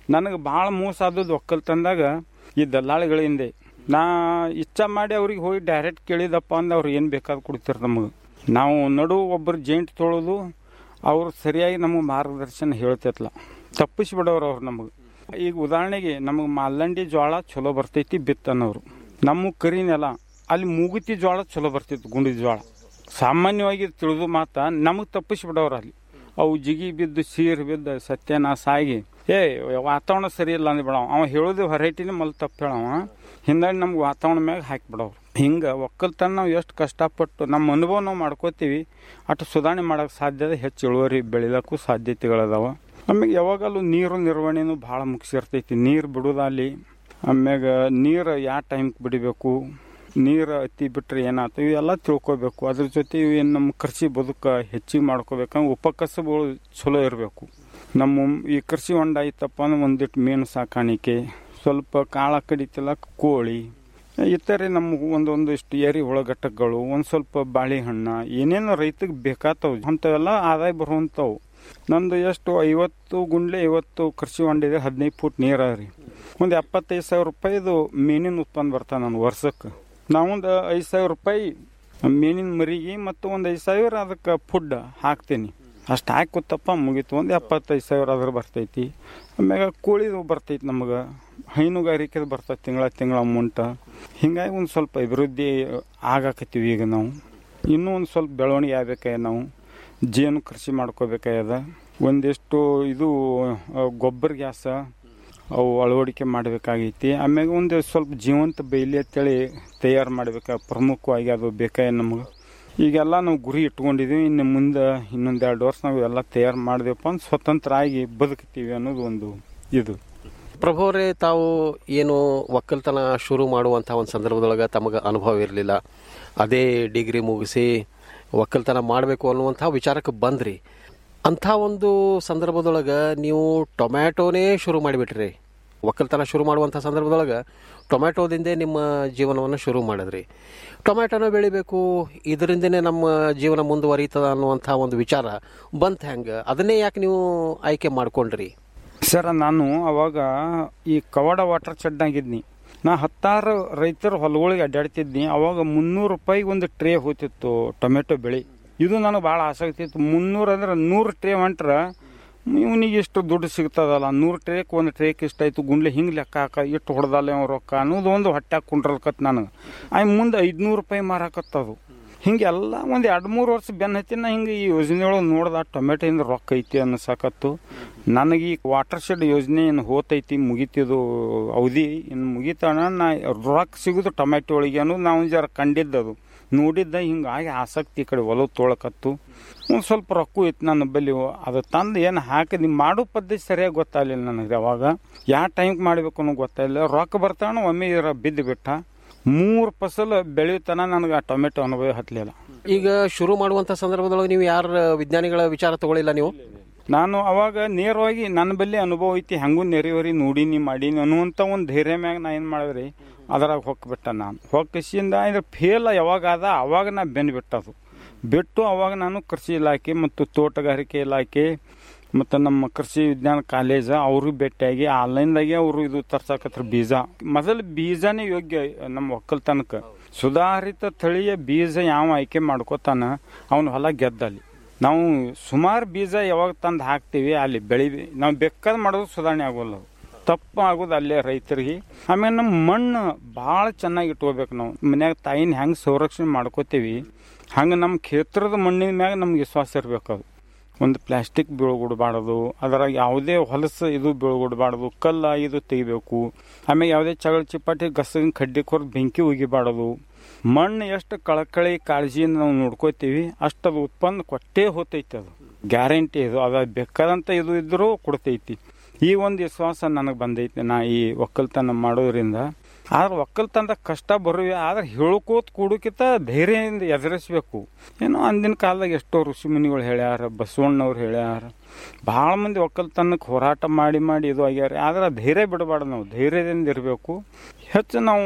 ನನಗೆ ಭಾಳ ಮೋಸ ಆದದ್ದು ಒಕ್ಕಲ್ತನದಾಗ ಈ ದಲ್ಲಾಳಿಗಳಿಂದೆ ನಾ ಇಚ್ಛಾ ಮಾಡಿ ಅವ್ರಿಗೆ ಹೋಗಿ ಡೈರೆಕ್ಟ್ ಕೇಳಿದಪ್ಪ ಅಂದ್ರೆ ಅವ್ರು ಏನು ಬೇಕಾದ್ ಕೊಡ್ತಾರೆ ನಮಗೆ ನಾವು ನಡು ಒಬ್ಬರು ಜೇಂಟ್ ತೊಳೋದು ಅವ್ರು ಸರಿಯಾಗಿ ನಮಗೆ ಮಾರ್ಗದರ್ಶನ ಹೇಳ್ತಿತ್ಲ ತಪ್ಪಿಸ್ಬಿಡೋರು ಅವ್ರು ನಮಗೆ ಈಗ ಉದಾಹರಣೆಗೆ ನಮಗೆ ಮಲ್ಲಂಡಿ ಜೋಳ ಚಲೋ ಬರ್ತೈತಿ ಬಿತ್ತನವ್ರು ನಮ್ಮ ಕರಿ ನೆಲ ಅಲ್ಲಿ ಮೂಗುತಿ ಜೋಳ ಚಲೋ ಬರ್ತಿತ್ತು ಗುಂಡಿ ಜೋಳ ಸಾಮಾನ್ಯವಾಗಿ ತಿಳಿದು ಮಾತ ನಮಗೆ ತಪ್ಪಿಸ್ಬಿಡೋರು ಅಲ್ಲಿ ಅವು ಜಿಗಿ ಬಿದ್ದು ಸೀರ್ ಬಿದ್ದು ಸತ್ಯನಾಶ ಆಗಿ ಏ ವಾತಾವರಣ ಸರಿ ಇಲ್ಲ ಅಂದ್ಬಿಡ ಅವ ಹೇಳೋದು ಹೊರೈಟಿನೇ ಮಲ್ ತಪ್ಪು ಹೇಳವ ಹಿಂದಾಡಿ ನಮ್ಗೆ ವಾತಾವರಣ ಮ್ಯಾಗ ಹಾಕಿಬಿಡವ್ರು ಹಿಂಗೆ ಒಕ್ಕಲ್ತನ ನಾವು ಎಷ್ಟು ಕಷ್ಟಪಟ್ಟು ನಮ್ಮ ಅನುಭವ ನಾವು ಮಾಡ್ಕೋತೀವಿ ಅಷ್ಟು ಸುಧಾರಣೆ ಮಾಡೋಕೆ ಸಾಧ್ಯತೆ ಹೆಚ್ಚು ಇಳುವರಿ ಬೆಳಿಲಕ್ಕೂ ಸಾಧ್ಯತೆಗಳದಾವ ಆಮ್ಯಾಗ ಯಾವಾಗಲೂ ನೀರು ನಿರ್ವಹಣೆನೂ ಭಾಳ ಮುಖ್ಯ ಇರ್ತೈತಿ ನೀರು ಬಿಡೋದಲ್ಲಿ ಆಮ್ಯಾಗ ನೀರು ಯಾವ ಟೈಮ್ಗೆ ಬಿಡಬೇಕು ನೀರು ಅತಿ ಬಿಟ್ಟರೆ ಏನಾಯ್ತು ಇವೆಲ್ಲ ತಿಳ್ಕೊಬೇಕು ಅದ್ರ ಜೊತೆ ಏನು ನಮ್ಮ ಕೃಷಿ ಬದುಕ ಹೆಚ್ಚಿಗೆ ಮಾಡ್ಕೋಬೇಕಂದ್ರೆ ಉಪಕಸಬುಗಳು ಚಲೋ ಇರಬೇಕು ನಮ್ಮ ಈ ಕೃಷಿ ಹೊಂಡ ಐತಪ್ಪ ಅಂದ್ರೆ ಒಂದಿಟ್ಟು ಮೀನು ಸಾಕಾಣಿಕೆ ಸ್ವಲ್ಪ ಕಾಳ ಕಡಿತಿಲ್ಲ ಕೋಳಿ ಇತರೆ ನಮ್ಗೆ ಒಂದೊಂದಿಷ್ಟು ಏರಿ ಒಳಘಟಕಗಳು ಒಂದು ಸ್ವಲ್ಪ ಬಾಳೆಹಣ್ಣು ಏನೇನು ರೈತಗೆ ಬೇಕಾತವು ಅಂಥವೆಲ್ಲ ಆದಾಯ ಬರುವಂಥವು ನಂದು ಎಷ್ಟು ಐವತ್ತು ಗುಂಡ್ಲೆ ಐವತ್ತು ಕೃಷಿ ಹೊಂಡಿದೆ ಹದಿನೈದು ಫುಟ್ ನೀರು ರೀ ಒಂದು ಎಪ್ಪತ್ತೈದು ಸಾವಿರ ರೂಪಾಯಿದು ಮೀನಿನ ಉತ್ಪನ್ನ ಬರ್ತಾನೆ ನಾನು ವರ್ಷಕ್ಕೆ ನಾವೊಂದು ಐದು ಸಾವಿರ ರೂಪಾಯಿ ಮೀನಿನ ಮರಿಗೆ ಮತ್ತು ಒಂದು ಐದು ಸಾವಿರ ಅದಕ್ಕೆ ಫುಡ್ ಹಾಕ್ತೀನಿ ಅಷ್ಟು ಹಾಕಿ ಕೂತಪ್ಪ ಮುಗೀತು ಒಂದು ಎಪ್ಪತ್ತೈದು ಸಾವಿರ ಅದ್ರ ಬರ್ತೈತಿ ಆಮ್ಯಾಗ ಕೋಳಿದು ಬರ್ತೈತಿ ನಮಗೆ ಹೈನುಗಾರಿಕೆದು ಬರ್ತೈತಿ ತಿಂಗಳ ತಿಂಗಳ ಅಮೌಂಟ ಹಿಂಗಾಗಿ ಒಂದು ಸ್ವಲ್ಪ ಅಭಿವೃದ್ಧಿ ಆಗಾಕತ್ತೀವಿ ಈಗ ನಾವು ಇನ್ನೂ ಒಂದು ಸ್ವಲ್ಪ ಬೆಳವಣಿಗೆ ಆಗ್ಬೇಕಾಯ ನಾವು ಜೇನು ಕೃಷಿ ಮಾಡ್ಕೋಬೇಕಾಗ್ಯದ ಒಂದಿಷ್ಟು ಇದು ಗೊಬ್ಬರ ಗ್ಯಾಸ ಅವು ಅಳವಡಿಕೆ ಮಾಡಬೇಕಾಗೈತಿ ಆಮ್ಯಾಗ ಒಂದು ಸ್ವಲ್ಪ ಜೀವಂತ ಬೈಲಿ ಅಂತೇಳಿ ತಯಾರು ಮಾಡ್ಬೇಕು ಪ್ರಮುಖವಾಗಿ ಅದು ಬೇಕಾಯ ನಮಗೆ ಈಗೆಲ್ಲ ನಾವು ಗುರಿ ಇಟ್ಕೊಂಡಿದ್ದೀವಿ ಇನ್ನು ಮುಂದೆ ಇನ್ನೊಂದು ಎರಡು ವರ್ಷ ನಾವು ಎಲ್ಲ ತಯಾರು ಮಾಡಿದೆವಪ್ಪ ಅಂದ್ರೆ ಸ್ವತಂತ್ರ ಆಗಿ ಬದುಕ್ತೀವಿ ಅನ್ನೋದು ಒಂದು ಇದು ಪ್ರಭುವರೇ ತಾವು ಏನು ಒಕ್ಕಲ್ತನ ಶುರು ಮಾಡುವಂಥ ಒಂದು ಸಂದರ್ಭದೊಳಗೆ ತಮಗೆ ಅನುಭವ ಇರಲಿಲ್ಲ ಅದೇ ಡಿಗ್ರಿ ಮುಗಿಸಿ ಒಕ್ಕಲ್ತನ ಮಾಡಬೇಕು ಅನ್ನುವಂಥ ವಿಚಾರಕ್ಕೆ ಬಂದ್ರಿ ಅಂಥ ಒಂದು ಸಂದರ್ಭದೊಳಗೆ ನೀವು ಟೊಮ್ಯಾಟೋನೇ ಶುರು ಮಾಡಿಬಿಟ್ರಿ ಒಕ್ಕಲ್ತನ ಶುರು ಮಾಡುವಂಥ ಸಂದರ್ಭದೊಳಗೆ ಟೊಮ್ಯಾಟೋದಿಂದೇ ನಿಮ್ಮ ಜೀವನವನ್ನು ಶುರು ಮಾಡಿದ್ರಿ ಟೊಮ್ಯಾಟೋನ ಬೆಳಿಬೇಕು ಇದರಿಂದನೇ ನಮ್ಮ ಜೀವನ ಮುಂದುವರಿತದ ಅನ್ನುವಂಥ ಒಂದು ವಿಚಾರ ಬಂತ ಹೆಂಗೆ ಅದನ್ನೇ ಯಾಕೆ ನೀವು ಆಯ್ಕೆ ಮಾಡ್ಕೊಂಡ್ರಿ ಸರ್ ನಾನು ಅವಾಗ ಈ ಕವಾಡ ವಾಟರ್ ಶೆಡ್ನಾಗಿದ್ನಿ ನಾ ಹತ್ತಾರು ರೈತರ ಹೊಲಗಳಿಗೆ ಅಡ್ಡಾಡ್ತಿದ್ನಿ ಅವಾಗ ಮುನ್ನೂರು ರೂಪಾಯಿಗೆ ಒಂದು ಟ್ರೇ ಹೋಗ್ತಿತ್ತು ಟೊಮೆಟೊ ಬೆಳೆ ಇದು ನನಗೆ ಭಾಳ ಆಸಕ್ತಿ ಇತ್ತು ಮುನ್ನೂರು ಅಂದ್ರೆ ನೂರು ಟ್ರೇ ಹೊಂಟ್ರೆ ಇವನಿಗೆ ಎಷ್ಟು ದುಡ್ಡು ಸಿಗ್ತದಲ್ಲ ನೂರು ಟ್ರೇಕ್ ಒಂದು ಟ್ರೇಕ್ ಇಷ್ಟಾಯ್ತು ಗುಂಡ್ಲೆ ಹಿಂಗೆ ಲೆಕ್ಕ ಹಾಕ ಇಟ್ಟು ಹೊಡೆದಲ್ಲ ಇವ್ ರೊಕ್ಕ ಅನ್ನೋದು ಒಂದು ಹೊಟ್ಟೆ ಕುಂಡ್ರಲ್ಕತ್ ನನಗೆ ಆಯ್ ಮುಂದೆ ಐದುನೂರು ರೂಪಾಯಿ ಮಾರಾಕತ್ತದು ಹಿಂಗೆಲ್ಲ ಒಂದು ಎರಡು ಮೂರು ವರ್ಷ ಬೆನ್ನ ಹತ್ತಿನ ಹಿಂಗೆ ಈ ಯೋಜನೆಯೊಳಗೆ ನೋಡ್ದ ಟೊಮೆಟೊಯಿಂದ ರೊಕ್ಕ ಐತಿ ಅನ್ನಿಸಾಕತ್ತು ನನಗೆ ಈ ವಾಟರ್ ಶೆಡ್ ಯೋಜನೆ ಏನು ಹೋತೈತಿ ಮುಗಿತಿದು ಅವಧಿ ಇನ್ನು ಮುಗಿತಣ ನಾ ರೊಕ್ಕ ಸಿಗೋದು ಟೊಮೆಟೊ ಒಳಗೆ ಅನ್ನೋದು ನಾವು ಜರ ಕಂಡಿದ್ದದು ನೋಡಿದ್ದ ಹಿಂಗಾಗಿ ಆಸಕ್ತಿ ಈ ಕಡೆ ಒಲವು ತೊಳಕತ್ತು ಒಂದು ಸ್ವಲ್ಪ ರೊಕ್ಕ ಇತ್ತು ನನ್ನ ಬಲ್ಲಿ ಅದು ತಂದು ಏನು ಹಾಕಿದ್ ಮಾಡೋ ಪದ್ಧತಿ ಸರಿಯಾಗಿ ಗೊತ್ತಾಗಲಿಲ್ಲ ನನಗೆ ಅವಾಗ ಯಾವ ಟೈಮ್ಗೆ ಮಾಡಬೇಕು ಅನ್ನೋ ಗೊತ್ತಾಗಿಲ್ಲ ರೊಕ್ಕ ಬರ್ತಾನ ಒಮ್ಮೆ ಇದರ ಬಿದ್ದು ಬಿಟ್ಟ ಮೂರು ಫಸಲು ಬೆಳೆಯುತ್ತಾನ ನನಗೆ ಆ ಟೊಮೆಟೊ ಅನುಭವ ಹತ್ತಲಿಲ್ಲ ಈಗ ಶುರು ಮಾಡುವಂಥ ಸಂದರ್ಭದೊಳಗೆ ನೀವು ಯಾರ ವಿಜ್ಞಾನಿಗಳ ವಿಚಾರ ತಗೊಳ್ಳಿಲ್ಲ ನೀವು ನಾನು ಅವಾಗ ನೇರವಾಗಿ ನನ್ನ ಬಲ್ಲಿ ಅನುಭವ ಐತಿ ಹೆಂಗೂ ನೆರೆಹೊರಿ ನೋಡೀನಿ ಮಾಡೀನಿ ಅನ್ನುವಂಥ ಒಂದು ಧೈರ್ಯ ಮ್ಯಾಗ ನಾ ಏನು ಮಾಡಿದ್ರಿ ಅದ್ರಾಗ ಹೊಕ್ಬಿಟ್ಟ ನಾನು ಹೊಕ್ಕಿಸಿಂದ ಇದು ಫೇಲ್ ಯಾವಾಗ ಆದ ಅವಾಗ ನಾ ಬೆನ್ನು ಬಿಟ್ಟದು ಬಿಟ್ಟು ಅವಾಗ ನಾನು ಕೃಷಿ ಇಲಾಖೆ ಮತ್ತು ತೋಟಗಾರಿಕೆ ಇಲಾಖೆ ಮತ್ತು ನಮ್ಮ ಕೃಷಿ ವಿಜ್ಞಾನ ಕಾಲೇಜ ಅವ್ರಿಗೆ ಭೇಟಿಯಾಗಿ ಆನ್ಲೈನ್ದಾಗೆ ಅವರು ಇದು ತರ್ಸಾಕತ್ರ ಬೀಜ ಮೊದಲು ಬೀಜನೇ ಯೋಗ್ಯ ನಮ್ಮ ಒಕ್ಕಲ್ತನಕ್ಕೆ ಸುಧಾರಿತ ತಳಿಯ ಬೀಜ ಯಾವ ಆಯ್ಕೆ ಮಾಡ್ಕೋತಾನ ಅವನ ಹೊಲ ಗೆದ್ದಲ್ಲಿ ನಾವು ಸುಮಾರು ಬೀಜ ಯಾವಾಗ ತಂದು ಹಾಕ್ತೀವಿ ಅಲ್ಲಿ ಬೆಳಿ ನಾವು ಬೇಕಾದ ಮಾಡೋದು ಸುಧಾರಣೆ ಆಗೋಲ್ಲ ಅದು. ತಪ್ಪು ಆಗೋದು ಅಲ್ಲೇ ರೈತರಿಗೆ ಆಮೇಲೆ ನಮ್ಮ ಮಣ್ಣು ಭಾಳ ಚೆನ್ನಾಗಿ ಇಟ್ಕೋಬೇಕು ನಾವು ಮನ್ಯಾಗ ತಾಯಿನ ಹೆಂಗೆ ಸಂರಕ್ಷಣೆ ಮಾಡ್ಕೋತೀವಿ ಹಂಗೆ ನಮ್ಮ ಕ್ಷೇತ್ರದ ಮಣ್ಣಿನ ಮ್ಯಾಗ ನಮ್ಗೆ ವಿಶ್ವಾಸ ಇರಬೇಕು ಅದು ಒಂದು ಪ್ಲಾಸ್ಟಿಕ್ ಬೀಳ್ಗುಡ್ಬಾರ್ದು ಅದರಾಗ ಯಾವುದೇ ಹೊಲಸು ಇದು ಬೀಳ್ಗುಡ್ಬಾರ್ದು ಕಲ್ಲ ಇದು ತೆಗಿಬೇಕು ಆಮೇಲೆ ಯಾವುದೇ ಚಗಳ ಚಿಪ್ಪಾಟಿ ಗಸಗಿನ ಕಡ್ಡಿ ಕೊರ್ದು ಬೆಂಕಿ ಉಗಿಬಾರ್ದು ಮಣ್ಣು ಎಷ್ಟು ಕಳಕಳಿ ಕಾಳಜಿಯಿಂದ ನಾವು ನೋಡ್ಕೋತೀವಿ ಅಷ್ಟು ಅದು ಉತ್ಪನ್ನ ಕೊಟ್ಟೇ ಹೋತೈತಿ ಅದು ಗ್ಯಾರಂಟಿ ಇದು ಅದ ಬೇಕಾದಂಥ ಇದು ಇದ್ರೂ ಕೊಡ್ತೈತಿ ಈ ಒಂದು ವಿಶ್ವಾಸ ನನಗೆ ಬಂದೈತಿ ನಾ ಈ ಒಕ್ಕಲ್ತನ ಮಾಡೋದ್ರಿಂದ ಆದ್ರೆ ಒಕ್ಕಲ್ತನದ ಕಷ್ಟ ಬರುವೆ ಆದ್ರೆ ಹೇಳ್ಕೋತ ಕೂಡಕ್ಕಿಂತ ಧೈರ್ಯದಿಂದ ಎದುರಿಸ್ಬೇಕು ಏನೋ ಅಂದಿನ ಕಾಲದಾಗ ಎಷ್ಟೋ ಋಷಿ ಮುನಿಗಳು ಹೇಳ್ಯಾರ ಬಸವಣ್ಣವ್ರು ಹೇಳ್ಯಾರ ಭಾಳ ಮಂದಿ ಒಕ್ಕಲ್ತನಕ್ಕೆ ಹೋರಾಟ ಮಾಡಿ ಮಾಡಿ ಇದು ಆಗ್ಯಾರ ಆದ್ರೆ ಧೈರ್ಯ ಬಿಡಬಾರ್ದು ನಾವು ಧೈರ್ಯದಿಂದ ಇರಬೇಕು ಹೆಚ್ಚು ನಾವು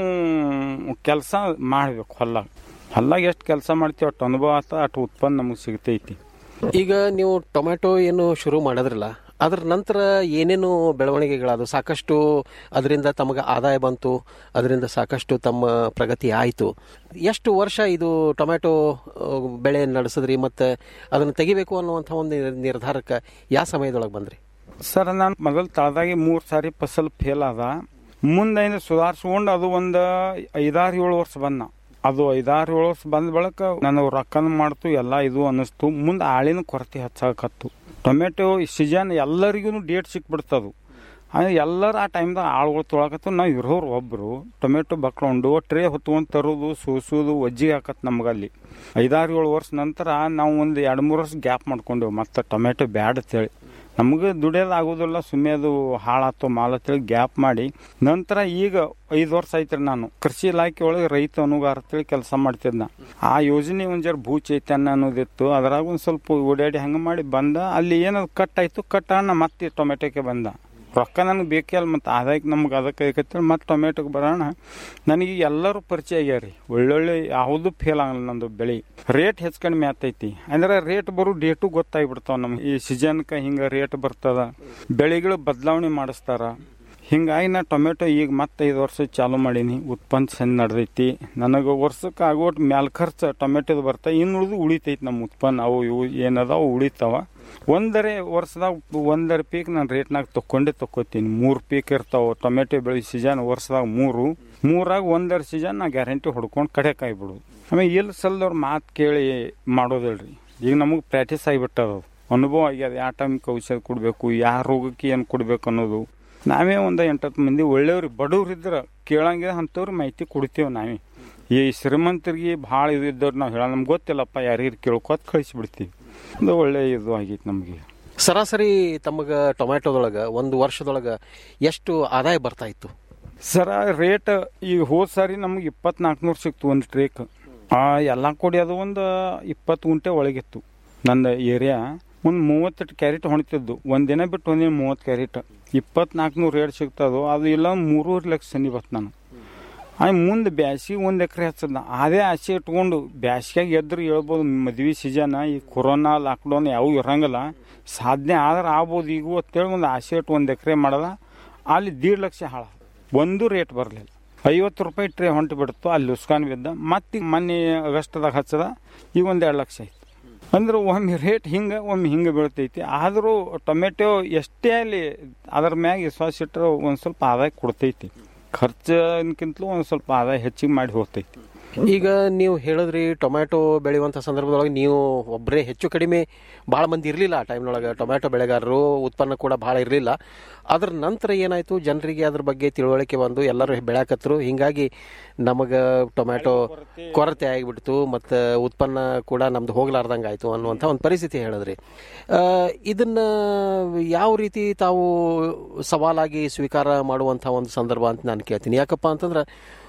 ಕೆಲಸ ಮಾಡಬೇಕು ಹೊಲ್ಲಾಗ ಹೊಲ್ಲಾಗ ಎಷ್ಟು ಕೆಲಸ ಮಾಡ್ತೀವಿ ಅಷ್ಟು ಅನುಭವ ಆತ ಅಷ್ಟು ಉತ್ಪನ್ನ ನಮಗೆ ಸಿಗ್ತೈತಿ ಈಗ ನೀವು ಟೊಮ್ಯಾಟೊ ಏನು ಶುರು ಮಾಡಿದ್ರಲ್ಲ ಅದರ ನಂತರ ಏನೇನು ಬೆಳವಣಿಗೆಗಳದು ಸಾಕಷ್ಟು ಅದರಿಂದ ತಮಗೆ ಆದಾಯ ಬಂತು ಅದರಿಂದ ಸಾಕಷ್ಟು ತಮ್ಮ ಪ್ರಗತಿ ಆಯಿತು ಎಷ್ಟು ವರ್ಷ ಇದು ಟೊಮ್ಯಾಟೊ ಆ, ಬೆಳೆ ನಡೆಸಿದ್ರಿ ಮತ್ತು ಅದನ್ನು ತೆಗಿಬೇಕು ಅನ್ನುವಂಥ ಒಂದು ನಿರ್- ನಿರ್ಧಾರಕ್ಕೆ ಯಾವ ಸಮಯದೊಳಗೆ ಬಂದ್ರಿ ಸರ್ ನಾನು ಮೊದಲು ತಳದಾಗಿ ಮೂರು ಸಾರಿ ಫಸಲ್ ಫೇಲ್ ಆದ ಮುಂದೆ ಏನು ಸುಧಾರಿಸ್ಕೊಂಡು ಅದು ಒಂದು ಐದಾರು ಏಳು ವರ್ಷ ಬಂದ ಅದು ಐದಾರು ಏಳು ವರ್ಷ ಬಂದ ಬಳಿಕ ನನಗೆ ರೊಕ್ಕನ ಮಾಡ್ತು ಎಲ್ಲ ಇದು ಅನ್ನಿಸ್ತು ಮುಂದೆ ಆಳಿನ ಕೊರತೆ ಹೆಚ್ಚಾಕತ್ತು ಟೊಮೆಟೊ ಸೀಸನ್ ಎಲ್ಲರಿಗೂ ಡೇಟ್ ಸಿಕ್ಬಿಡ್ತದು ಅಂದ್ರೆ ಎಲ್ಲರೂ ಆ ಟೈಮ್ದಾಗ ಆಳುಗಳು ತೊಳಕತ್ತು ನಾವು ಇರೋರು ಒಬ್ಬರು ಟೊಮೆಟೊ ಬಕ್ಕೊಂಡು ಟ್ರೇ ಹೊತ್ಕೊಂಡು ತರೋದು ಸೂಸೋದು ಒಜ್ಜಿಗೆ ಹಾಕತ್ ನಮ್ಗಲ್ಲಿ ಐದಾರು ಏಳು ವರ್ಷ ನಂತರ ನಾವು ಒಂದು ಎರಡು ಮೂರು ವರ್ಷ ಗ್ಯಾಪ್ ಮಾಡ್ಕೊಂಡೆವು ಮತ್ತೆ ಟೊಮೆಟೊ ಬ್ಯಾಡ್ ಅಂತೇಳಿ ನಮಗೆ ದುಡಿಯೋದು ಆಗೋದಿಲ್ಲ ಸುಮ್ಮನೆ ಅದು ಹಾಳಾತು ಮಾಲ್ ಅಂತೇಳಿ ಗ್ಯಾಪ್ ಮಾಡಿ ನಂತರ ಈಗ ಐದು ವರ್ಷ ಆಯ್ತು ನಾನು ಕೃಷಿ ಇಲಾಖೆ ಒಳಗೆ ರೈತ ಅನುಗಾರ ಅಂತೇಳಿ ಕೆಲಸ ಮಾಡ್ತಿದ್ನ ಆ ಯೋಜನೆ ಒಂದು ಜರ ಭೂ ಚೈತನ್ಯ ಅನ್ನೋದಿತ್ತು ಅದ್ರಾಗ ಒಂದು ಸ್ವಲ್ಪ ಓಡಾಡಿ ಹಂಗೆ ಮಾಡಿ ಬಂದ ಅಲ್ಲಿ ಏನದು ಕಟ್ ಆಯ್ತು ಕಟ್ ಅಣ್ಣ ಮತ್ತೆ ಟೊಮೆಟೊಕ್ಕೆ ಬಂದ ರೊಕ್ಕ ನನಗೆ ಬೇಕೇ ಅಲ್ಲ ಮತ್ತು ಆದಾಯಕ್ಕೆ ನಮ್ಗೆ ಅದಕ್ಕೆ ಐಕತ್ತೇಳಿ ಮತ್ತೆ ಟೊಮೆಟೊಗೆ ಬರೋಣ ನನಗೆ ಎಲ್ಲರೂ ಪರಿಚಯ ಆಗ್ಯಾರಿ ಒಳ್ಳೊಳ್ಳೆ ಯಾವುದು ಫೇಲ್ ಆಗಲ್ಲ ನಂದು ಬೆಳೆ ರೇಟ್ ಹೆಚ್ಚು ಕಡಿಮೆ ಆಗ್ತೈತಿ ಅಂದ್ರೆ ರೇಟ್ ಬರೋ ಡೇಟು ಗೊತ್ತಾಗ್ಬಿಡ್ತಾವ ನಮ್ಗೆ ಈ ಸೀಸನ್ಗೆ ಹಿಂಗೆ ರೇಟ್ ಬರ್ತದ ಬೆಳೆಗಳು ಬದಲಾವಣೆ ಮಾಡಿಸ್ತಾರ ಹಿಂಗಾಗಿ ನಾ ಟೊಮೆಟೊ ಈಗ ಮತ್ತೆ ಐದು ವರ್ಷ ಚಾಲು ಮಾಡೀನಿ ಉತ್ಪನ್ನ ಚಂದ ನಡೆದೈತಿ ನನಗೆ ವರ್ಷಕ್ಕೆ ಆಗೋಟ್ ಮ್ಯಾಲ ಖರ್ಚು ಟೊಮೆಟೊದು ಬರ್ತಾ ಇನ್ನು ಉಳಿದು ಉಳಿತೈತಿ ನಮ್ಮ ಉತ್ಪನ್ನ ಅವು ಇವು ಏನದಾವ ಉಳಿತಾವ ಒಂದರೆ ವರ್ಷದಾಗ ಒಂದರ ಪೀಕ್ ನಾನು ರೇಟ್ನಾಗ ತಕೊಂಡೇ ತಕ್ಕೋತೀನಿ ಮೂರು ಪೀಕ್ ಇರ್ತಾವ ಟೊಮೆಟೊ ಬೆಳೆ ಸೀಸನ್ ವರ್ಷದಾಗ ಮೂರು ಮೂರಾಗ ಒಂದರ ಸೀಸನ್ ನಾ ಗ್ಯಾರಂಟಿ ಹೊಡ್ಕೊಂಡು ಕಡೆ ಕಾಯ್ಬಿಡೋದು ಆಮೇಲೆ ಇಲ್ಲಿ ಸಲ್ದವ್ರ ಮಾತು ಕೇಳಿ ಮಾಡೋದಿಲ್ರಿ ಈಗ ನಮಗೆ ಪ್ರಾಕ್ಟೀಸ್ ಆಗಿಬಿಟ್ಟದ ಅದು ಅನುಭವ ಆಗ್ಯದ ಯಾವ ಟೈಮ್ಗೆ ಔಷಧ ಕೊಡಬೇಕು ಯಾವ ರೋಗಕ್ಕೆ ಏನು ಕೊಡಬೇಕು ಅನ್ನೋದು ನಾವೇ ಒಂದು ಎಂಟತ್ತು ಮಂದಿ ಒಳ್ಳೆಯವ್ರು ಬಡವ್ರು ಇದ್ರೆ ಕೇಳಂಗೆ ಅಂಥವ್ರು ಮಾಹಿತಿ ಕೊಡ್ತೇವೆ ನಾವೇ ಈ ಶ್ರೀಮಂತರಿಗೆ ಭಾಳ ಇದು ಇದ್ದವ್ರು ನಾವು ಹೇಳ ನಮ್ಗೆ ಗೊತ್ತಿಲ್ಲಪ್ಪ ಯಾರ್ಯಾರು ಕೇಳ್ಕೊತ ಕಳಿಸ್ಬಿಡ್ತೀವಿ ಅದು ಒಳ್ಳೆ ಇದು ಆಗೈತೆ ನಮಗೆ ಸರಾಸರಿ ತಮಗೆ ಟೊಮ್ಯಾಟೊದೊಳಗೆ ಒಂದು ವರ್ಷದೊಳಗೆ ಎಷ್ಟು ಆದಾಯ ಬರ್ತಾ ಇತ್ತು ಸರ ರೇಟ್ ಈಗ ಹೋದ ಸಾರಿ ನಮ್ಗೆ ಇಪ್ಪತ್ನಾಲ್ಕುನೂರು ಸಿಕ್ತು ಒಂದು ಟ್ರೇಕ್ ಆ ಎಲ್ಲ ಕೊಡಿ ಅದು ಒಂದು ಇಪ್ಪತ್ತು ಗುಂಟೆ ಒಳಗಿತ್ತು ನನ್ನ ಏರಿಯಾ ಒಂದು ಮೂವತ್ತೆಂಟು ಕ್ಯಾರೆಟ್ ಹೊಣಿತಿದ್ದು ಒಂದಿನ ಬಿಟ್ಟು ಒಂದಿನ ಮೂವತ್ತು ಕ್ಯಾರೆಟ್ ಇಪ್ಪತ್ನಾಲ್ಕುನೂರು ರೇಟ್ ಸಿಗ್ತದೋ ಅದು ಇಲ್ಲ ಮೂರುವರೆ ಲಕ್ಷ ಸನಿ ಬತ್ತು ನಾನು ಆ ಮುಂದೆ ಬ್ಯಾಸಿಗೆ ಒಂದು ಎಕರೆ ಹಚ್ಚದ ಅದೇ ಆಸೆ ಇಟ್ಕೊಂಡು ಬ್ಯಾಸಿಗ್ಯಾಗ ಎದ್ರು ಹೇಳ್ಬೋದು ಮದ್ವೆ ಸೀಸನ್ ಈ ಕೊರೋನಾ ಲಾಕ್ಡೌನ್ ಯಾವ ಇರಂಗಿಲ್ಲ ಸಾಧನೆ ಆದ್ರೆ ಆಗ್ಬೋದು ಈಗ ಅಂತೇಳಿ ಒಂದು ಆಸೆ ಇಟ್ಟು ಒಂದು ಎಕರೆ ಮಾಡದ ಅಲ್ಲಿ ದೀಡ್ ಲಕ್ಷ ಹಾಳ ಒಂದು ರೇಟ್ ಬರಲಿಲ್ಲ ಐವತ್ತು ರೂಪಾಯಿ ಟ್ರೇ ಹೊಂಟು ಬಿಡ್ತು ಅಲ್ಲಿ ಉಸ್ಕಾನ್ ಬಿದ್ದ ಮತ್ತೆ ಮೊನ್ನೆ ಆಗಸ್ಟ್ದಾಗ ಹಚ್ಚದ ಈಗ ಒಂದು ಎರಡು ಲಕ್ಷ ಆಯ್ತು ಅಂದ್ರೆ ಒಮ್ಮೆ ರೇಟ್ ಹಿಂಗೆ ಒಮ್ಮೆ ಹಿಂಗೆ ಬೀಳ್ತೈತಿ ಆದರೂ ಟೊಮೆಟೊ ಎಷ್ಟೇ ಅಲ್ಲಿ ಅದ್ರ ಮ್ಯಾಗ ವಿಶ್ವಾಸ ಇಟ್ಟರೆ ಒಂದು ಸ್ವಲ್ಪ ಆದಾಯ ಕೊಡ್ತೈತಿ ಖರ್ಚಿನಕ್ಕಿಂತಲೂ ಒಂದು ಸ್ವಲ್ಪ ಆದಾಯ ಹೆಚ್ಚಿಗೆ ಮಾಡಿ ಹೋಗ್ತೈತಿ ಈಗ ನೀವು ಹೇಳಿದ್ರಿ ಟೊಮ್ಯಾಟೊ ಬೆಳೆಯುವಂಥ ಸಂದರ್ಭದೊಳಗೆ ನೀವು ಒಬ್ಬರೇ ಹೆಚ್ಚು ಕಡಿಮೆ ಭಾಳ ಮಂದಿ ಇರಲಿಲ್ಲ ಆ ಟೈಮ್ನೊಳಗೆ ಟೊಮ್ಯಾಟೊ ಬೆಳೆಗಾರರು ಉತ್ಪನ್ನ ಕೂಡ ಭಾಳ ಇರಲಿಲ್ಲ ಅದ್ರ ನಂತರ ಏನಾಯಿತು ಜನರಿಗೆ ಅದ್ರ ಬಗ್ಗೆ ತಿಳುವಳಿಕೆ ಬಂದು ಎಲ್ಲರೂ ಬೆಳ್ಯಾಕತ್ರು ಹಿಂಗಾಗಿ ನಮಗೆ ಟೊಮ್ಯಾಟೊ ಕೊರತೆ ಆಗಿಬಿಡ್ತು ಮತ್ತು ಉತ್ಪನ್ನ ಕೂಡ ನಮ್ದು ಹೋಗ್ಲಾರ್ದಂಗೆ ಆಯಿತು ಅನ್ನುವಂಥ ಒಂದು ಪರಿಸ್ಥಿತಿ ಹೇಳಿದ್ರಿ ಆ, ಇದನ್ನ ಯಾವ ರೀತಿ ತಾವು ಸವಾಲಾಗಿ ಸ್ವೀಕಾರ ಮಾಡುವಂಥ ಒಂದು ಸಂದರ್ಭ ಅಂತ ನಾನು ಕೇಳ್ತೀನಿ ಯಾಕಪ್ಪ ಅಂತಂದ್ರೆ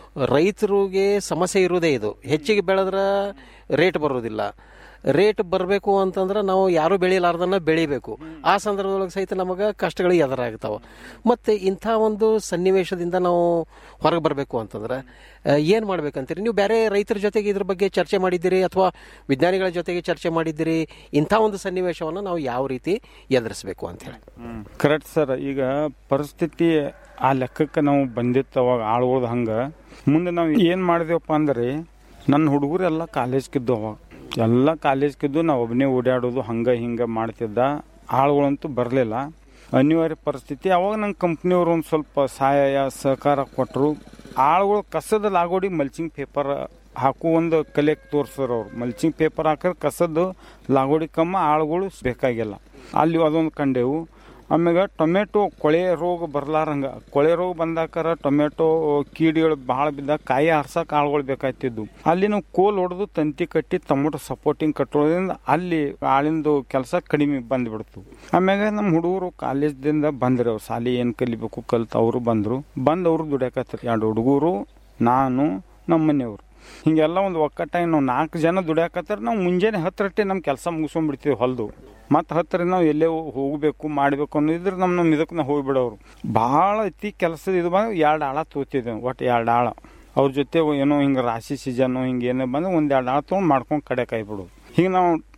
ರೈತರಿಗೆ ಸಮಸ್ಯೆ ಇರುವುದೇ ಇದು ಹೆಚ್ಚಿಗೆ ಬೆಳೆದ್ರೆ ರೇಟ್ ಬರೋದಿಲ್ಲ ರೇಟ್ ಬರಬೇಕು ಅಂತಂದ್ರೆ ನಾವು ಯಾರು ಬೆಳಿಲಾರ್ದನ್ನ ಬೆಳಿಬೇಕು ಆ ಸಂದರ್ಭದೊಳಗೆ ಸಹಿತ ನಮಗೆ ಕಷ್ಟಗಳು ಎದುರಾಗ್ತಾವೆ ಮತ್ತು ಇಂಥ ಒಂದು ಸನ್ನಿವೇಶದಿಂದ ನಾವು ಹೊರಗೆ ಬರಬೇಕು ಅಂತಂದ್ರೆ ಏನು ಮಾಡ್ಬೇಕಂತೀರಿ ನೀವು ಬೇರೆ ರೈತರ ಜೊತೆಗೆ ಇದ್ರ ಬಗ್ಗೆ ಚರ್ಚೆ ಮಾಡಿದ್ದೀರಿ ಅಥವಾ ವಿಜ್ಞಾನಿಗಳ ಜೊತೆಗೆ ಚರ್ಚೆ ಮಾಡಿದ್ದೀರಿ ಇಂಥ ಒಂದು ಸನ್ನಿವೇಶವನ್ನು ನಾವು ಯಾವ ರೀತಿ ಎದುರಿಸಬೇಕು ಅಂತೇಳಿ ಕರೆಕ್ಟ್ ಸರ್ ಈಗ ಪರಿಸ್ಥಿತಿ ಆ ಲೆಕ್ಕಕ್ಕೆ ನಾವು ಬಂದಿತ್ತು ಅವಾಗ ಆಳುಗಳ್ದು ಹಂಗೆ ಮುಂದೆ ನಾವು ಏನು ಮಾಡಿದೆವಪ್ಪ ಅಂದ್ರೆ ನನ್ನ ಹುಡುಗರು ಎಲ್ಲ ಕಾಲೇಜ್ಗಿದ್ದು ಅವಾಗ ಎಲ್ಲ ಕಾಲೇಜ್ಗಿದ್ದು ನಾವು ಒಬ್ಬನೇ ಓಡಾಡೋದು ಹಂಗೆ ಹಿಂಗೆ ಮಾಡ್ತಿದ್ದ ಆಳುಗಳಂತೂ ಬರಲಿಲ್ಲ ಅನಿವಾರ್ಯ ಪರಿಸ್ಥಿತಿ ಅವಾಗ ನಂಗೆ ಕಂಪ್ನಿಯವರು ಒಂದು ಸ್ವಲ್ಪ ಸಹಾಯ ಸಹಕಾರ ಕೊಟ್ಟರು ಆಳುಗಳು ಕಸದ ಲಾಗೋಡಿ ಮಲ್ಚಿಂಗ್ ಪೇಪರ್ ಹಾಕು ಒಂದು ಕಲೆ ತೋರಿಸ್ರು ಅವ್ರು ಮಲ್ಚಿಂಗ್ ಪೇಪರ್ ಹಾಕಿದ್ರೆ ಕಸದ್ದು ಲಾಗೋಡಿ ಕಮ್ಮ ಆಳುಗಳು ಬೇಕಾಗಿಲ್ಲ ಅಲ್ಲಿ ಅದೊಂದು ಕಂಡೆವು ಆಮ್ಯಾಗ ಟೊಮೆಟೊ ಕೊಳೆ ರೋಗ ಬರ್ಲಾರಂಗ ಕೊಳೆ ರೋಗ ಬಂದಾಕಾರ ಟೊಮೆಟೊ ಕೀಡಿಗಳು ಭಾಳ ಬಿದ್ದಾಗ ಕಾಯಿ ಆರ್ಸಕ್ಕೆ ಆಳುಗಳು ಬೇಕಾಗ್ತಿದ್ವು ಅಲ್ಲಿ ನಾವು ಕೋಲ್ ಹೊಡೆದು ತಂತಿ ಕಟ್ಟಿ ಟೊಮೆಟೊ ಸಪೋರ್ಟಿಂಗ್ ಕಟ್ಟೋದ್ರಿಂದ ಅಲ್ಲಿ ಆಳಿಂದು ಕೆಲಸ ಕಡಿಮೆ ಬಂದ್ಬಿಡ್ತು ಆಮ್ಯಾಗ ನಮ್ಮ ಹುಡುಗರು ಕಾಲೇಜ್ದಿಂದ ಬಂದ್ರು ಅವ್ರು ಸಾಲಿ ಏನು ಕಲಿಬೇಕು ಕಲ್ತು ಅವರು ಬಂದರು ಬಂದು ಅವರು ದುಡ್ಯಾಕತ್ರಿ ಎರಡು ಹುಡುಗರು ನಾನು ನಮ್ಮ ಮನೆಯವರು ಹಿಂಗೆಲ್ಲ ಒಂದು ಒಕ್ಕಟ್ಟಾಗಿ ನಾವು ನಾಲ್ಕು ಜನ ದುಡ್ಯಾಕತ್ತಾರ ನಾವು ಮುಂಜಾನೆ ಹತ್ತರಟ್ಟೆ ನಮ್ಮ ಕೆಲಸ ಮುಗಿಸ್ಕೊಂಡ್ಬಿಡ್ತೀವಿ ಹೊಲ್ದು ಮತ್ತು ಹತ್ತಿರ ನಾವು ಎಲ್ಲೇ ಹೋಗಬೇಕು ಮಾಡಬೇಕು ಅನ್ನೋದಿದ್ರೆ ನಮ್ಮ ನಮ್ಮ ಇದಕ್ಕೆ ನಾವು ಹೋಗಿಬಿಡೋರು ಭಾಳ ಐತಿ ಕೆಲಸದ ಇದು ಬಂದು ಎರಡು ಆಳ ತೋತಿದ್ದೆವು ಒಟ್ಟು ಎರಡು ಆಳ ಅವ್ರ ಜೊತೆ ಏನೋ ಹಿಂಗೆ ರಾಶಿ ಸೀಸನ್ನು ಹಿಂಗೆ ಏನೇ ಬಂದು ಒಂದು ಎರಡು ಆಳ ತೊಗೊಂಡು ಮಾಡ್ಕೊಂಡು ಕಡೆ ಕಾಯ್ಬಿಡೋದು ಹಿಂಗೆ ನಾವು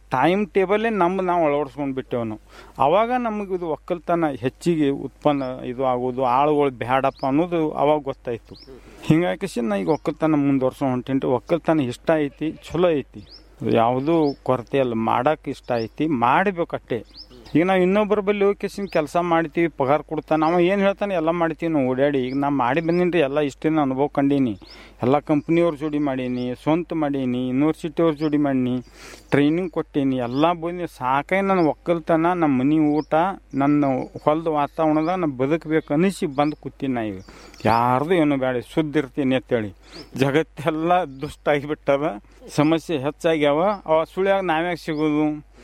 ಟೈಮ್ ಟೇಬಲ್ಲೇ ನಮ್ಮ ನಾವು ಅಳವಡಿಸ್ಕೊಂಡು ಬಿಟ್ಟೆವು ನಾವು ಅವಾಗ ನಮಗೆ ಇದು ಒಕ್ಕಲ್ತನ ಹೆಚ್ಚಿಗೆ ಉತ್ಪನ್ನ ಇದು ಆಗೋದು ಆಳುಗಳು ಬ್ಯಾಡಪ್ಪ ಅನ್ನೋದು ಅವಾಗ ಗೊತ್ತಾಯ್ತು ಹಿಂಗಾಗಿ ನಾ ಈಗ ಒಕ್ಕಲ್ತನ ಮುಂದುವರ್ಸೋ ಹೊಂಟೇನ್ರಿ ಒಕ್ಕಲ್ತನ ಇಷ್ಟ ಐತಿ ಚಲೋ ಐತಿ ಯಾವುದೂ ಕೊರತೆ ಅಲ್ಲ ಮಾಡಕ್ಕೆ ಇಷ್ಟ ಐತಿ ಮಾಡಬೇಕಷ್ಟೇ ಈಗ ನಾವು ಇನ್ನೊಬ್ಬರ ಬಲ್ಲಿ ಹೋಗಿ ಕೆಲಸ ಮಾಡ್ತೀವಿ ಪಗಾರ ಕೊಡ್ತಾನೆ ಅವ ಏನು ಹೇಳ್ತಾನೆ ಎಲ್ಲ ಮಾಡ್ತೀವಿ ನಾವು ಓಡಾಡಿ ಈಗ ನಾ ಮಾಡಿ ಬಂದೀನಿ ರೀ ಎಲ್ಲ ಇಷ್ಟೇನು ಅನುಭವ ಕಂಡೀನಿ ಎಲ್ಲ ಕಂಪ್ನಿಯವ್ರ ಜೋಡಿ ಮಾಡೀನಿ ಸ್ವಂತ ಮಾಡೀನಿ ಯೂನಿವರ್ಸಿಟಿಯವ್ರ ಜೋಡಿ ಮಾಡೀನಿ ಟ್ರೈನಿಂಗ್ ಕೊಟ್ಟೀನಿ ಎಲ್ಲ ಬಂದು ಸಾಕಾಗಿ ನನ್ನ ಒಕ್ಕಲ್ತನ ನಮ್ಮ ಮನೆ ಊಟ ನನ್ನ ಹೊಲದ ವಾತಾವರಣದಾಗ ನಾನು ಬದುಕಬೇಕು ಅನಿಸಿ ಬಂದು ಕೂತೀನಿ ನಾ ಈಗ ಯಾರ್ದು ಏನು ಬೇಡ ಶುದ್ಧ ಇರ್ತೀನಿ ಅಂತೇಳಿ ಜಗತ್ತೆಲ್ಲ ದುಷ್ಟ ಆಗಿಬಿಟ್ಟದ ಸಮಸ್ಯೆ ಹೆಚ್ಚಾಗ್ಯಾವ ಅವ ಸುಳ್ಯಾಗ ನಾವ್ಯಾಗ ಸಿಗೋದು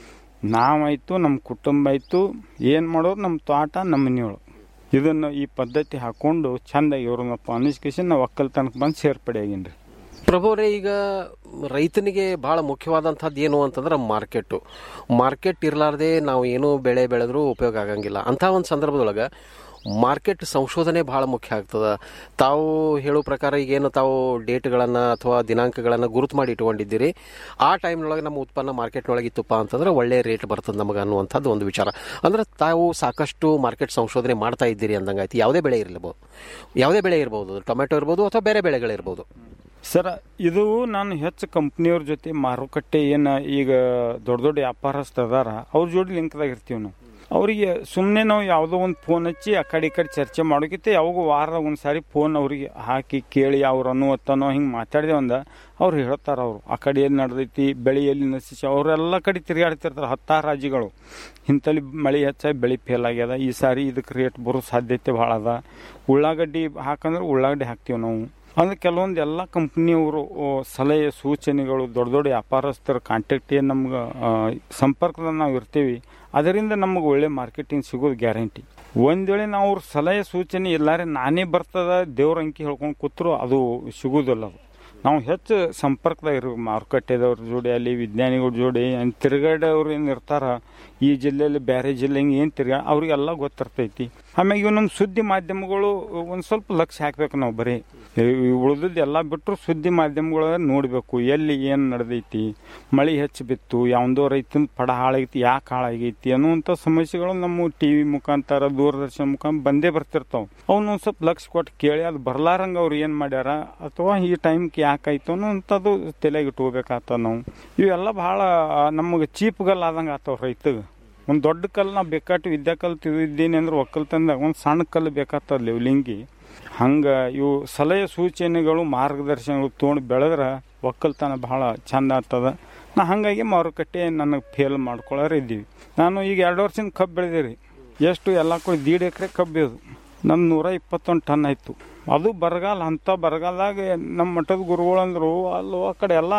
ನಾವಾಯ್ತು ನಮ್ಮ ಕುಟುಂಬ ಆಯಿತು ಏನು ಮಾಡೋದು ನಮ್ಮ ತೋಟ ನಮ್ಮ ಮನೆಯೊಳಗೆ ಇದನ್ನು ಈ ಪದ್ಧತಿ ಹಾಕೊಂಡು ಚಂದಾಗಿ ಇವ್ರನ್ನಪ್ಪ ಅನಿಸ್ಕೇಸಿ ನಾವು ಒಕ್ಕಲ್ತನಕ್ಕೆ ಬಂದು ಸೇರ್ಪಡೆ ಆಗೀನಿ ಪ್ರಭುರೇ ಈಗ ರೈತನಿಗೆ ಬಹಳ ಮುಖ್ಯವಾದಂಥದ್ದು ಏನು ಅಂತಂದ್ರೆ ಮಾರ್ಕೆಟು ಮಾರ್ಕೆಟ್ ಇರಲಾರ್ದೆ ನಾವು ಏನೂ ಬೆಳೆ ಬೆಳೆದ್ರೂ ಉಪಯೋಗ ಆಗಂಗಿಲ್ಲ ಅಂಥ ಒಂದು ಸಂದರ್ಭದೊಳಗೆ ಮಾರ್ಕೆಟ್ ಸಂಶೋಧನೆ ಬಹಳ ಮುಖ್ಯ ಆಗ್ತದೆ ತಾವು ಹೇಳೋ ಪ್ರಕಾರ ಈಗೇನು ತಾವು ಡೇಟ್ಗಳನ್ನು ಅಥವಾ ದಿನಾಂಕಗಳನ್ನು ಗುರುತು ಮಾಡಿ ಇಟ್ಕೊಂಡಿದ್ದೀರಿ ಆ ಟೈಮ್ನೊಳಗೆ ನಮ್ಮ ಉತ್ಪನ್ನ ಮಾರ್ಕೆಟ್ನೊಳಗೆ ಇತ್ತಪ್ಪ ಅಂತಂದ್ರೆ ಒಳ್ಳೆ ರೇಟ್ ಬರ್ತದೆ ನಮಗೆ ಅನ್ನುವಂಥದ್ದು ಒಂದು ವಿಚಾರ ಅಂದ್ರೆ ತಾವು ಸಾಕಷ್ಟು ಮಾರ್ಕೆಟ್ ಸಂಶೋಧನೆ ಮಾಡ್ತಾ ಇದ್ದೀರಿ ಅಂದಂಗೆ ಆಯ್ತು ಯಾವುದೇ ಬೆಳೆ ಇರಬಹುದು ಯಾವುದೇ ಬೆಳೆ ಇರ್ಬೋದು ಟೊಮೆಟೊ ಇರ್ಬೋದು ಅಥವಾ ಬೇರೆ ಬೆಳೆಗಳಿರ್ಬೋದು ಸರ ಇದು ನಾನು ಹೆಚ್ಚು ಕಂಪ್ನಿಯವ್ರ ಜೊತೆ ಮಾರುಕಟ್ಟೆ ಏನು ಈಗ ದೊಡ್ಡ ದೊಡ್ಡ ವ್ಯಾಪಾರಸ್ಥ ಅದಾರ ಅವ್ರ ಜೋಡಿ ಲಿಂಕ್ದಾಗ ಇರ್ತೀವಿ ನಾವು ಅವರಿಗೆ ಸುಮ್ಮನೆ ನಾವು ಯಾವುದೋ ಒಂದು ಫೋನ್ ಹಚ್ಚಿ ಆ ಕಡೆ ಈ ಕಡೆ ಚರ್ಚೆ ಮಾಡೋಕ್ಕಿಂತ ಯಾವಾಗ ವಾರದಾಗ ಒಂದು ಸಾರಿ ಫೋನ್ ಅವ್ರಿಗೆ ಹಾಕಿ ಕೇಳಿ ಅವ್ರು ಅನ್ನುವತ್ತನೋ ಹಿಂಗೆ ಮಾತಾಡಿದೆ ಒಂದ ಅವ್ರು ಹೇಳ್ತಾರೆ ಅವರು ಆ ಕಡೆ ಎಲ್ಲಿ ನಡೆದೈತಿ ಬೆಳೆ ಎಲ್ಲಿ ನಶಿಸಿ ಅವರೆಲ್ಲ ಕಡೆ ತಿರುಗಾಡ್ತಿರ್ತಾರೆ ಹತ್ತಾರು ರಾಜ್ಯಗಳು ಇಂಥಲ್ಲಿ ಮಳೆ ಹೆಚ್ಚಾಗಿ ಬೆಳೆ ಫೇಲ್ ಆಗ್ಯದ ಈ ಸಾರಿ ಇದಕ್ಕೆ ರೇಟ್ ಬರೋ ಸಾಧ್ಯತೆ ಭಾಳ ಅದ ಉಳ್ಳಾಗಡ್ಡಿ ಹಾಕಂದ್ರೆ ಉಳ್ಳಾಗಡ್ಡಿ ಹಾಕ್ತೀವಿ ನಾವು ಅಂದ್ರೆ ಕೆಲವೊಂದು ಎಲ್ಲ ಕಂಪ್ನಿಯವರು ಸಲಹೆ ಸೂಚನೆಗಳು ದೊಡ್ಡ ದೊಡ್ಡ ವ್ಯಾಪಾರಸ್ಥರ ಕಾಂಟ್ಯಾಕ್ಟ್ ಏನು ನಮ್ಗೆ ಸಂಪರ್ಕದಲ್ಲಿ ನಾವು ಇರ್ತೀವಿ ಅದರಿಂದ ನಮಗೆ ಒಳ್ಳೆ ಮಾರ್ಕೆಟಿಂಗ್ ಸಿಗೋದು ಗ್ಯಾರಂಟಿ ಒಂದು ವೇಳೆ ನಾವು ಅವ್ರ ಸಲಹೆ ಸೂಚನೆ ಎಲ್ಲಾರೆ ನಾನೇ ಬರ್ತದ ದೇವ್ರ ಅಂಕಿ ಹೇಳ್ಕೊಂಡು ಕೂತ್ರು ಅದು ಸಿಗೋದಿಲ್ಲ ಅದು ನಾವು ಹೆಚ್ಚು ಸಂಪರ್ಕದಾಗ ಇರೋ ಮಾರುಕಟ್ಟೆದವ್ರ ಜೋಡಿ ಅಲ್ಲಿ ವಿಜ್ಞಾನಿಗಳ ಜೋಡಿ ಏನು ತಿರುಗಾಡೋರು ಏನು ಇರ್ತಾರ ಈ ಜಿಲ್ಲೆಯಲ್ಲಿ ಬೇರೆ ಜಿಲ್ಲೆ ಹಿಂಗೆ ಏನು ತಿರ್ಗಾ ಅವ್ರಿಗೆಲ್ಲ ಗೊತ್ತಿರ್ತೈತಿ ಆಮ್ಯಾಗ ಇವು ನಮ್ಮ ಸುದ್ದಿ ಮಾಧ್ಯಮಗಳು ಒಂದು ಸ್ವಲ್ಪ ಲಕ್ಷ್ಯ ಹಾಕ್ಬೇಕು ನಾವು ಬರೀ ಉಳಿದದ್ದು ಎಲ್ಲ ಬಿಟ್ಟರು ಸುದ್ದಿ ಮಾಧ್ಯಮಗಳ ನೋಡಬೇಕು ಎಲ್ಲಿ ಏನು ನಡೆದೈತಿ ಮಳೆ ಹೆಚ್ಚು ಬಿತ್ತು ಯಾವ್ದೋ ರೈತನ ಪಡ ಹಾಳಾಗೈತಿ ಯಾಕೆ ಹಾಳಾಗೈತಿ ಅನ್ನುವಂಥ ಸಮಸ್ಯೆಗಳು ನಮ್ಮ ಟಿ ವಿ ಮುಖಾಂತರ ದೂರದರ್ಶನ ಮುಖಾಂತರ ಬಂದೇ ಬರ್ತಿರ್ತಾವೆ ಅವನ್ನ ಒಂದು ಸ್ವಲ್ಪ ಲಕ್ಷ್ಯ ಕೊಟ್ಟು ಕೇಳಿ ಅದು ಬರ್ಲಾರಂಗೆ ಅವ್ರು ಏನು ಮಾಡ್ಯಾರ ಅಥವಾ ಈ ಟೈಮ್ಗೆ ಯಾಕಾಯ್ತು ಅನ್ನೋಂಥದ್ದು ತಲೆಗೆ ಇಟ್ಕೋಬೇಕಾಗ್ತದೆ ನಾವು ಇವೆಲ್ಲ ಭಾಳ ನಮಗೆ ಚೀಪ್ ಗಲ್ ಆದಂಗೆ ಆತಾವ ರೈತಗೆ ಒಂದು ದೊಡ್ಡ ಕಲ್ಲು ನಾವು ಬೇಕಾಟ್ಟು ವಿದ್ಯಾ ಕಲ್ಲು ತಿಳಿದಿದ್ದೀನಿ ಅಂದ್ರೆ ಒಕ್ಕಲ್ತನದಾಗ ಒಂದು ಸಣ್ಣ ಕಲ್ಲು ಬೇಕಾಗ್ತದೆ ಲಿವ್ಲಿಂಗಿ ಹಂಗೆ ಇವು ಸಲಹೆ ಸೂಚನೆಗಳು ಮಾರ್ಗದರ್ಶನಗಳು ತೊಗೊಂಡು ಬೆಳೆದ್ರೆ ಒಕ್ಕಲ್ತನ ಭಾಳ ಚಂದ ಆಗ್ತದ ನಾ ಹಾಗಾಗಿ ಮಾರುಕಟ್ಟೆ ನನಗೆ ಫೇಲ್ ಮಾಡ್ಕೊಳ್ಳೋರು ಇದ್ದೀವಿ ನಾನು ಈಗ ಎರಡು ವರ್ಷದಿಂದ ಕಬ್ಬು ಬೆಳೆದಿರಿ ಎಷ್ಟು ಎಲ್ಲ ಕೂಡ ದೀಡ್ ಎಕರೆ ಕಬ್ಬು ಇದು ನನ್ನ ನೂರ ಇಪ್ಪತ್ತೊಂದು ಟನ್ ಆಯಿತು ಅದು ಬರಗಾಲ ಅಂಥ ಬರಗಾಲದಾಗ ನಮ್ಮ ಮಠದ ಗುರುಗಳು ಅಂದರು ಅಲ್ಲೋ ಆ ಕಡೆ ಎಲ್ಲ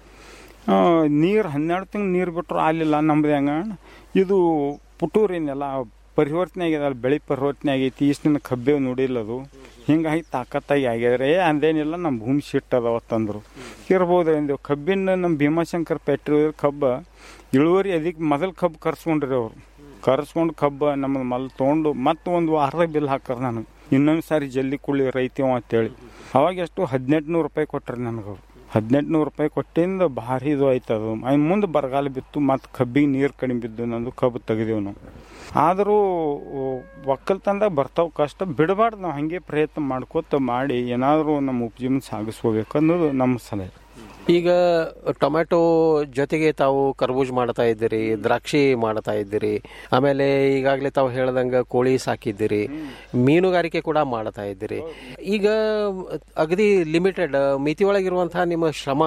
ನೀರು ಹನ್ನೆರಡು ತಿಂಗಳು ನೀರು ಬಿಟ್ಟರು ಆಗಲಿಲ್ಲ ನಮ್ದು ಹೆಂಗ ಇದು ಪುಟೂರಿನೆಲ್ಲ ಪರಿವರ್ತನೆ ಆಗ್ಯದ ಅಲ್ಲಿ ಬೆಳೆ ಪರಿವರ್ತನೆ ಆಗೈತಿ ಇಷ್ಟಿನ ಕಬ್ಬೆ ನೋಡಿಲ್ಲ ಅದು ಹಿಂಗಾಗಿ ತಾಕತ್ತಾಗಿ ಆಗ್ಯದ್ರೆ ಏ ಅಂದೇನಿಲ್ಲ ನಮ್ಮ ಭೂಮಿ ಶಿಟ್ ಅದಾವತ್ತಂದ್ರು ಇರ್ಬೋದು ಅಂದೇವು ಕಬ್ಬಿನ ನಮ್ಮ ಭೀಮಾಶಂಕರ್ ಫ್ಯಾಕ್ಟ್ರಿ ಕಬ್ಬ ಇಳುವರಿ ಅದಕ್ಕೆ ಮೊದಲು ಕಬ್ಬು ಕರ್ಸ್ಕೊಂಡ್ರಿ ಅವರು ಕರ್ಸ್ಕೊಂಡು ಕಬ್ಬ ನಮ್ಮ ಮಲ್ ತೊಗೊಂಡು ಮತ್ತೆ ಒಂದು ವಾರದ ಬಿಲ್ ಹಾಕಾರ ನನಗೆ ಇನ್ನೊಂದು ಸಾರಿ ಜಲ್ದಿ ಕುಳ್ಳಿ ರೈತೀವ ಅಂತೇಳಿ ಅವಾಗ ಎಷ್ಟು ಹದಿನೆಂಟು ನೂರು ರೂಪಾಯಿ ಕೊಟ್ರಿ ನನಗೆ ಹದಿನೆಂಟು ನೂರು ರೂಪಾಯಿ ಕೊಟ್ಟಿಂದ ಭಾರಿ ಇದು ಆಯ್ತು ಅದು ಮುಂದೆ ಬರಗಾಲ ಬಿತ್ತು ಮತ್ತು ಕಬ್ಬಿಗೆ ನೀರು ಕಡಿಮೆ ಬಿದ್ದು ನಂದು ಕಬ್ಬು ತೆಗೆದೇವು ನಾವು ಆದರೂ ಒಕ್ಕಲ್ತನದಾಗ ಬರ್ತಾವ ಕಷ್ಟ ಬಿಡಬಾರ್ದು ನಾವು ಹಾಗೆ ಪ್ರಯತ್ನ ಮಾಡ್ಕೋತ ಮಾಡಿ ಏನಾದರೂ ನಮ್ಮ ಉಪಜೀವನ ಸಾಗಿಸ್ಕೋಬೇಕು ಅನ್ನೋದು ನಮ್ಮ ಸಲಹೆ ಈಗ ಟೊಮ್ಯಾಟೊ ಜೊತೆಗೆ ತಾವು ಕರ್ಬೂಜ್ ಮಾಡ್ತಾ ಇದ್ದೀರಿ ದ್ರಾಕ್ಷಿ ಮಾಡ್ತಾ ಇದ್ದೀರಿ ಆಮೇಲೆ ಈಗಾಗಲೇ ತಾವು ಹೇಳ್ದಂಗೆ ಕೋಳಿ ಸಾಕಿದ್ದೀರಿ ಮೀನುಗಾರಿಕೆ ಕೂಡ ಮಾಡ್ತಾ ಇದ್ದೀರಿ ಈಗ ಅಗದಿ ಲಿಮಿಟೆಡ್ ಮಿತಿ ಒಳಗಿರುವಂತಹ ನಿಮ್ಮ ಶ್ರಮ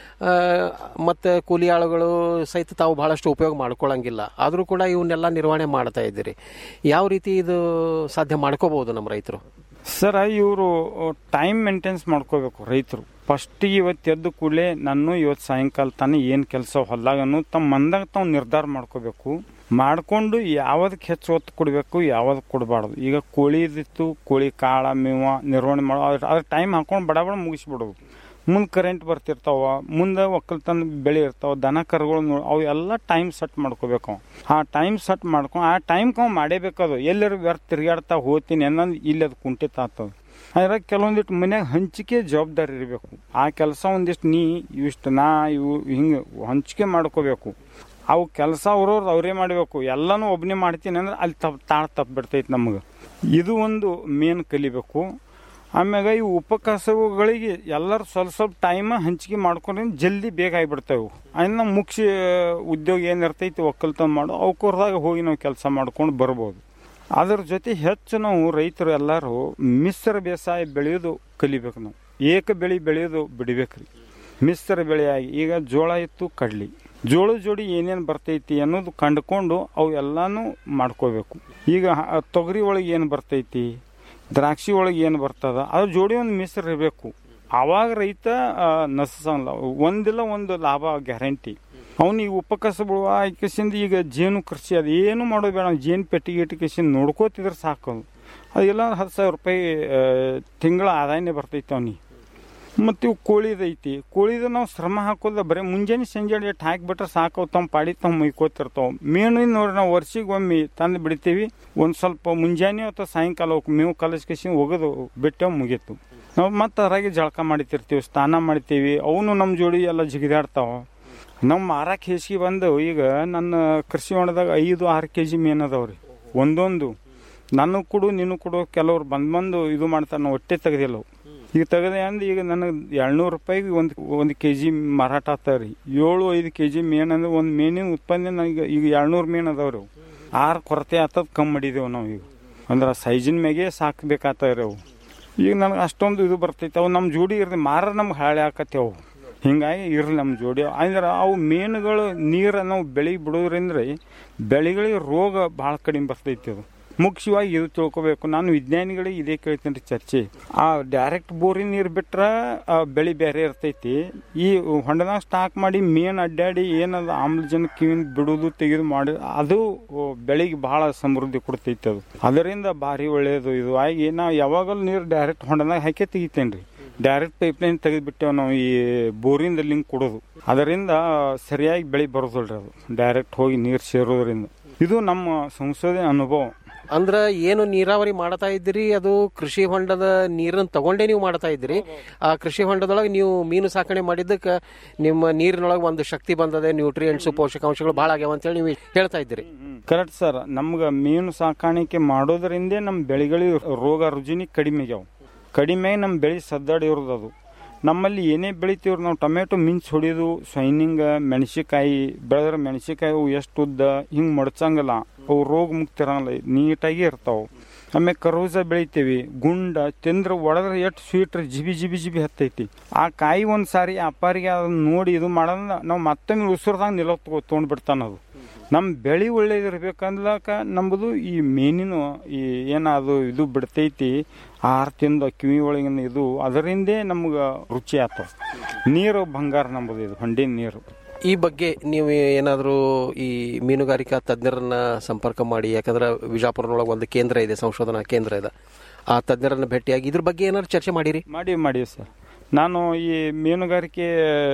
ಮತ್ತು ಕೂಲಿ ಆಳುಗಳು ಸಹಿತ ತಾವು ಬಹಳಷ್ಟು ಉಪಯೋಗ ಮಾಡ್ಕೊಳ್ಳಂಗಿಲ್ಲ ಆದರೂ ಕೂಡ ಇವನ್ನೆಲ್ಲ ನಿರ್ವಹಣೆ ಮಾಡ್ತಾ ಇದ್ದೀರಿ ಯಾವ ರೀತಿ ಇದು ಸಾಧ್ಯ ಮಾಡ್ಕೋಬಹುದು ನಮ್ಮ ರೈತರು ಸರ್ ಇವರು ಟೈಮ್ ಮೇಂಟೆನ್ಸ್ ಮಾಡ್ಕೋಬೇಕು ರೈತರು ಫಸ್ಟಿಗೆ ಇವತ್ತು ಎದ್ದು ಕೂಡಲೇ ನಾನು ಇವತ್ತು ಸಾಯಂಕಾಲ ತಾನೇ ಏನು ಕೆಲಸ ಹೊಲ್ದಾಗನು ತಮ್ಮ ಮಂದಾಗ ತಾವು ನಿರ್ಧಾರ ಮಾಡ್ಕೋಬೇಕು ಮಾಡಿಕೊಂಡು ಯಾವ್ದಕ್ಕೆ ಹೆಚ್ಚು ಒತ್ತು ಕೊಡಬೇಕು ಯಾವ್ದಕ್ಕೆ ಕೊಡಬಾರ್ದು ಈಗ ಕೋಳಿದಿತ್ತು ಕೋಳಿ ಕಾಳ ಮೇವ ನಿರ್ವಹಣೆ ಮಾಡೋ ಅದ್ರ ಟೈಮ್ ಹಾಕೊಂಡು ಬಡ ಬಡ ಮುಗಿಸ್ಬಿಡೋದು ಮುಂದೆ ಕರೆಂಟ್ ಬರ್ತಿರ್ತಾವ ಮುಂದೆ ಒಕ್ಕಲ್ತನ ಬೆಳೆ ಇರ್ತಾವ ದನ ಕರುಗಳು ನೋ ಅವು ಎಲ್ಲ ಟೈಮ್ ಸೆಟ್ ಮಾಡ್ಕೋಬೇಕು ಅವ ಆ ಟೈಮ್ ಸೆಟ್ ಮಾಡ್ಕೊಂಡು ಆ ಟೈಮ್ಗೆ ಅವು ಮಾಡೇಬೇಕದು ಎಲ್ಲರೂ ವ್ಯರ್ಥ ತಿರುಗಾಡ್ತಾ ಹೋಗ್ತೀನಿ ಅನ್ನೋದು ಇಲ್ಲಿ ಅದು ಕುಂಠಿತ ಆಗ್ತದೆ ಅದ್ರಾಗ ಕೆಲವೊಂದಿಷ್ಟು ಮನ್ಯಾಗ ಹಂಚಿಕೆ ಜವಾಬ್ದಾರಿ ಇರಬೇಕು ಆ ಕೆಲಸ ಒಂದಿಷ್ಟು ನೀ ಇವಿಷ್ಟು ನಾ ಇವು ಹಿಂಗೆ ಹಂಚಿಕೆ ಮಾಡ್ಕೋಬೇಕು ಅವು ಕೆಲಸ ಅವ್ರವ್ರು ಅವರೇ ಮಾಡಬೇಕು ಎಲ್ಲನೂ ಒಬ್ಬನೇ ಮಾಡ್ತೀನಿ ಅಂದ್ರೆ ಅಲ್ಲಿ ತಪ್ಪು ತಾಳ ತಪ್ಪು ಬಿಡ್ತೈತಿ ನಮಗೆ ಇದು ಒಂದು ಮೇನ್ ಕಲಿಬೇಕು ಆಮ್ಯಾಗ ಈ ಉಪಕಸಬುಗಳಿಗೆ ಎಲ್ಲರೂ ಸ್ವಲ್ಪ ಸ್ವಲ್ಪ ಟೈಮ್ ಹಂಚಿಕೆ ಮಾಡ್ಕೊಂಡ್ರೆ ಜಲ್ದಿ ಬೇಗ ಆಗಿಬಿಡ್ತಾವೆ ಇನ್ನು ಮುಖ್ಯ ಉದ್ಯೋಗ ಏನು ಇರ್ತೈತಿ ಒಕ್ಕಲ್ತನ ಮಾಡೋ ಅವಕೂರ್ದಾಗ ಹೋಗಿ ನಾವು ಕೆಲಸ ಮಾಡ್ಕೊಂಡು ಬರ್ಬೋದು ಅದ್ರ ಜೊತೆ ಹೆಚ್ಚು ನಾವು ರೈತರು ಎಲ್ಲರೂ ಮಿಶ್ರ ಬೇಸಾಯ ಬೆಳೆಯೋದು ಕಲಿಬೇಕು ನಾವು ಏಕ ಬೆಳೆ ಬೆಳೆಯೋದು ಬಿಡಬೇಕ್ರಿ ಮಿಶ್ರ ಬೆಳೆಯಾಗಿ ಈಗ ಜೋಳ ಇತ್ತು ಕಡ್ಲಿ ಜೋಳದ ಜೋಡಿ ಏನೇನು ಬರ್ತೈತಿ ಅನ್ನೋದು ಕಂಡುಕೊಂಡು ಅವು ಎಲ್ಲಾನು ಮಾಡ್ಕೋಬೇಕು ಈಗ ಹ- ತೊಗರಿ ಒಳಗೆ ಏನು ಬರ್ತೈತಿ ದ್ರಾಕ್ಷಿ ಒಳಗೆ ಏನು ಬರ್ತದ ಅದ್ರ ಜೋಡಿ ಒಂದು ಮಿಶ್ರ ಇರಬೇಕು ಆವಾಗ ರೈತ ನಸಲ್ಲ ಒಂದಿಲ್ಲ ಒಂದು ಲಾಭ ಗ್ಯಾರಂಟಿ ಅವ್ನಿಗೆ ಉಪಕಸಬು ಆಯ್ಕೆಸಿಂದ ಈಗ ಜೇನು ಕೃಷಿ ಅದು ಏನು ಮಾಡೋದು ಬೇಡ ಜೇನು ಪೆಟ್ಟಿಗೆ ಇಟ್ಕೆಸಿಂದ ನೋಡ್ಕೋತಿದ್ರೆ ಸಾಕು ಅದು ಅದೆಲ್ಲ ಹತ್ತು ಸಾವಿರ ರೂಪಾಯಿ ತಿಂಗಳ ಆದಾಯನೇ ಬರ್ತೈತೆ ಅವ್ನಿಗೆ ಮತ್ತು ಇವು ಕೋಳಿದೈತಿ ಕೋಳಿದ ನಾವು ಶ್ರಮ ಹಾಕೋದ ಬರೀ ಮುಂಜಾನೆ ಸಂಜೆ ಎಷ್ಟು ಹಾಕಿಬಿಟ್ರೆ ಸಾಕು ಅವು ತಮ್ಮ ಪಾಡಿ ತಮ್ಮ ಮುಯ್ಕೋತಿರ್ತಾವೆ ಮೇನು ನೋಡಿ ನಾವು ವರ್ಷಿಗೆ ಒಮ್ಮೆ ತಂದು ಬಿಡ್ತೀವಿ ಒಂದು ಸ್ವಲ್ಪ ಮುಂಜಾನೆ ಅಥವಾ ಸಾಯಂಕಾಲ ಅವಕ್ಕೆ ಮೇವು ಕಲಸ್ಕೇಸಿ ಒಗೆದು ಬಿಟ್ಟೆವು ಮುಗೀತು ನಾವು ಮತ್ತೆ ಅದ್ರಾಗೆ ಜಳಕ ಮಾಡ್ತಿರ್ತೀವಿ ಸ್ನಾನ ಮಾಡ್ತೀವಿ ಅವನು ನಮ್ಮ ಜೋಡಿ ಎಲ್ಲ ಜಿಗಿದಾಡ್ತಾವೆ ನಾವು ಮಾರಕ್ಕೆ ಹೇಸಿಗೆ ಬಂದು ಈಗ ನನ್ನ ಕೃಷಿ ಹೊಣದಾಗ ಐದು ಆರು ಕೆ ಜಿ ಮೀನು ಅದಾವ್ರಿ ಒಂದೊಂದು ನನಗೆ ಕೊಡು ನೀನು ಕೊಡು ಕೆಲವ್ರು ಬಂದು ಬಂದು ಇದು ಮಾಡ್ತಾರೆ ನಾವು ಹೊಟ್ಟೆ ತೆಗ್ದಿಲ್ಲ ಅವು. ಈಗ ತೆಗೆದೆ ಅಂದ್ರೆ ಈಗ ನನಗೆ ಏಳ್ನೂರು ರೂಪಾಯಿಗೆ ಒಂದು ಒಂದು ಕೆ ಜಿ ಮಾರಾಟ ಆಗ್ತಾವೆ ರೀ ಏಳು ಐದು ಕೆ ಜಿ ಮೀನು ಅಂದ್ರೆ ಒಂದು ಮೀನಿನ ಉತ್ಪನ್ನ ನನಗೆ ಈಗ ಏಳ್ನೂರು ಮೀನು ಅದಾವ್ರಿ ಅವು ಆರು ಕೊರತೆ ಆಗ್ತದ ಕಮ್ಮಿ ಮಾಡಿದೆವು ನಾವು ಈಗ ಅಂದ್ರೆ ಸೈಜಿನ ಮ್ಯಾಗೆ ಸಾಕ್ಬೇಕಾಗ್ತಾವೆ ರೀ ಅವು ಈಗ ನನಗೆ ಅಷ್ಟೊಂದು ಇದು ಬರ್ತೈತೆ ಅವು ನಮ್ಮ ಜೋಡಿ ಇರ್ಲಿ ಮಾರ ನಮ್ಗೆ ಹಾಳೆ ಹಾಕತ್ತೇವು ಹಿಂಗಾಗಿ ಇರಲಿ ನಮ್ಮ ಜೋಡಿ ಅಂದ್ರೆ ಅವು ಮೀನುಗಳು ನೀರು ನಾವು ಬೆಳಿಗ್ಗೆ ಬಿಡೋದ್ರಿಂದ ಬೆಳೆಗಳಿಗೆ ರೋಗ ಭಾಳ ಕಡಿಮೆ ಬರ್ತೈತಿ ಅದು ಮುಖ್ಯವಾಗಿ ಇದು ತಿಳ್ಕೊಬೇಕು ನಾನು ವಿಜ್ಞಾನಿಗಳಿಗೆ ಇದೇ ಕೇಳ್ತೀನಿ ರೀ ಚರ್ಚೆ ಆ ಡೈರೆಕ್ಟ್ ಬೋರಿನ ನೀರು ಬಿಟ್ರೆ ಆ ಬೆಳೆ ಬೇರೆ ಇರ್ತೈತಿ ಈ ಹೊಂಡದಾಗ ಸ್ಟಾಕ್ ಮಾಡಿ ಮೇನ್ ಅಡ್ಡಾಡಿ ಏನದು ಆಮ್ಲಜನಕ ಕಿವಿನ ಬಿಡೋದು ತೆಗೆದು ಮಾಡಿ ಅದು ಬೆಳೆಗೆ ಬಹಳ ಸಮೃದ್ಧಿ ಕೊಡ್ತೈತಿ ಅದು ಅದರಿಂದ ಭಾರಿ ಒಳ್ಳೆಯದು ಇದು ಆಗಿ ನಾವು ಯಾವಾಗಲೂ ನೀರು ಡೈರೆಕ್ಟ್ ಹೊಂಡದಾಗ ಹಾಕಿ ತೆಗಿತೇನೆ ರೀ ಡೈರೆಕ್ಟ್ ಪೈಪ್ಲೈನ್ ತೆಗೆದುಬಿಟ್ಟೆವು ನಾವು ಈ ಬೋರಿಂದ ಲಿಂಕ್ ಕೊಡೋದು ಅದರಿಂದ ಸರಿಯಾಗಿ ಬೆಳೆ ಬರೋದಿಲ್ರಿ ಅದು ಡೈರೆಕ್ಟ್ ಹೋಗಿ ನೀರು ಸೇರೋದ್ರಿಂದ ಇದು ನಮ್ಮ ಸಂಶೋಧನೆ ಅನುಭವ ಅಂದ್ರ ಏನು ನೀರಾವರಿ ಮಾಡ್ತಾ ಇದ್ದೀರಿ ಅದು ಕೃಷಿ ಹೊಂಡದ ನೀರನ್ನ ತಗೊಂಡೇ ನೀವು ಮಾಡ್ತಾ ಇದ್ದೀರಿ ಆ ಕೃಷಿ ಹೊಂಡದೊಳಗೆ ನೀವು ಮೀನು ಸಾಕಣೆ ಮಾಡಿದ್ದಕ್ಕೆ ನಿಮ್ಮ ನೀರಿನೊಳಗೆ ಒಂದು ಶಕ್ತಿ ಬಂದದೆ ನ್ಯೂಟ್ರಿಯೆಂಟ್ಸ್ ಪೋಷಕಾಂಶಗಳು ಭಾಳ ಆಗ್ಯಾವ ಅಂತೇಳಿ ನೀವು ಹೇಳ್ತಾ ಇದ್ದೀರಿ ಕರೆಕ್ಟ್ ಸರ್ ನಮ್ಗೆ ಮೀನು ಸಾಕಾಣಿಕೆ ಮಾಡೋದ್ರಿಂದೇ ನಮ್ಮ ಬೆಳೆಗಳಿಗೆ ರೋಗ ರುಜಿನಿ ಕಡಿಮೆ ಆಗ್ಯಾವ ಕಡಿಮೆ ನಮ್ಮ ಬೆಳೆ ಸದ್ದಾಡಿರೋದು ಅದು ನಮ್ಮಲ್ಲಿ ಏನೇ ಬೆಳಿತೀವ್ರಿ ನಾವು ಟೊಮೆಟೊ ಮಿಂಚ್ ಹೊಡಿಯೋದು ಸೈನಿಂಗ್ ಮೆಣಸಿಕಾಯಿ ಬೆಳೆದ್ರೆ ಮೆಣಸಿಕಾಯಿ ಅವು ಎಷ್ಟು ಉದ್ದ ಹಿಂಗೆ ಮಡ್ಚಂಗಿಲ್ಲ ಅವು ರೋಗ ಮುಕ್ತ ಇರಂಗಿಲ್ಲ ನೀಟಾಗಿ ಇರ್ತಾವೆ ಆಮೇಲೆ ಕರೋಜ ಬೆಳಿತೀವಿ ಗುಂಡ ತಿಂದ್ರೆ ಒಡೆದ್ರೆ ಎಷ್ಟು ಸ್ವೀಟ್ ಜಿಬಿ ಜಿಬಿ ಜಿಬಿ ಹತ್ತೈತಿ ಆ ಕಾಯಿ ಒಂದು ಸಾರಿ ಅಪ್ಪಾರಿಗೆ ಅದನ್ನ ನೋಡಿ ಇದು ಮಾಡೋದ್ರ ನಾವು ಮತ್ತೊಮ್ಮೆ ಉಸಿರ್ದಾಗ ನಿಲೋ ತೊಗೊಂಡ್ಬಿಡ್ತಾನ ಅದು ನಮ್ಮ ಬೆಳೆ ಒಳ್ಳೇದಿರ್ಬೇಕಂದ್ಲಕ ನಂಬುದು ಈ ಮೀನಿನ ಈ ಏನ ಅದು ಇದು ಬಿಡ್ತೈತಿ ಆಹಾರ ತಿಂದು ಕಿವಿ ಒಳಗಿನ ಇದು ಅದರಿಂದೇ ನಮ್ಗೆ ರುಚಿ ಆತವ ನೀರು ಬಂಗಾರ ನಂಬುದು ಇದು ಹೊಂಡಿನ ನೀರು ಈ ಬಗ್ಗೆ ನೀವು ಏನಾದರೂ ಈ ಮೀನುಗಾರಿಕಾ ತಜ್ಞರನ್ನ ಸಂಪರ್ಕ ಮಾಡಿ ಯಾಕಂದ್ರೆ ವಿಜಾಪುರದೊಳಗೆ ಒಂದು ಕೇಂದ್ರ ಇದೆ ಸಂಶೋಧನಾ ಕೇಂದ್ರ ಇದೆ ಆ ತಜ್ಞರನ್ನ ಭೇಟಿಯಾಗಿ ಇದ್ರ ಬಗ್ಗೆ ಏನಾದ್ರು ಚರ್ಚೆ ಮಾಡಿರಿ ಮಾಡಿ ಮಾಡಿ ಸರ್ ನಾನು ಈ ಮೀನುಗಾರಿಕೆ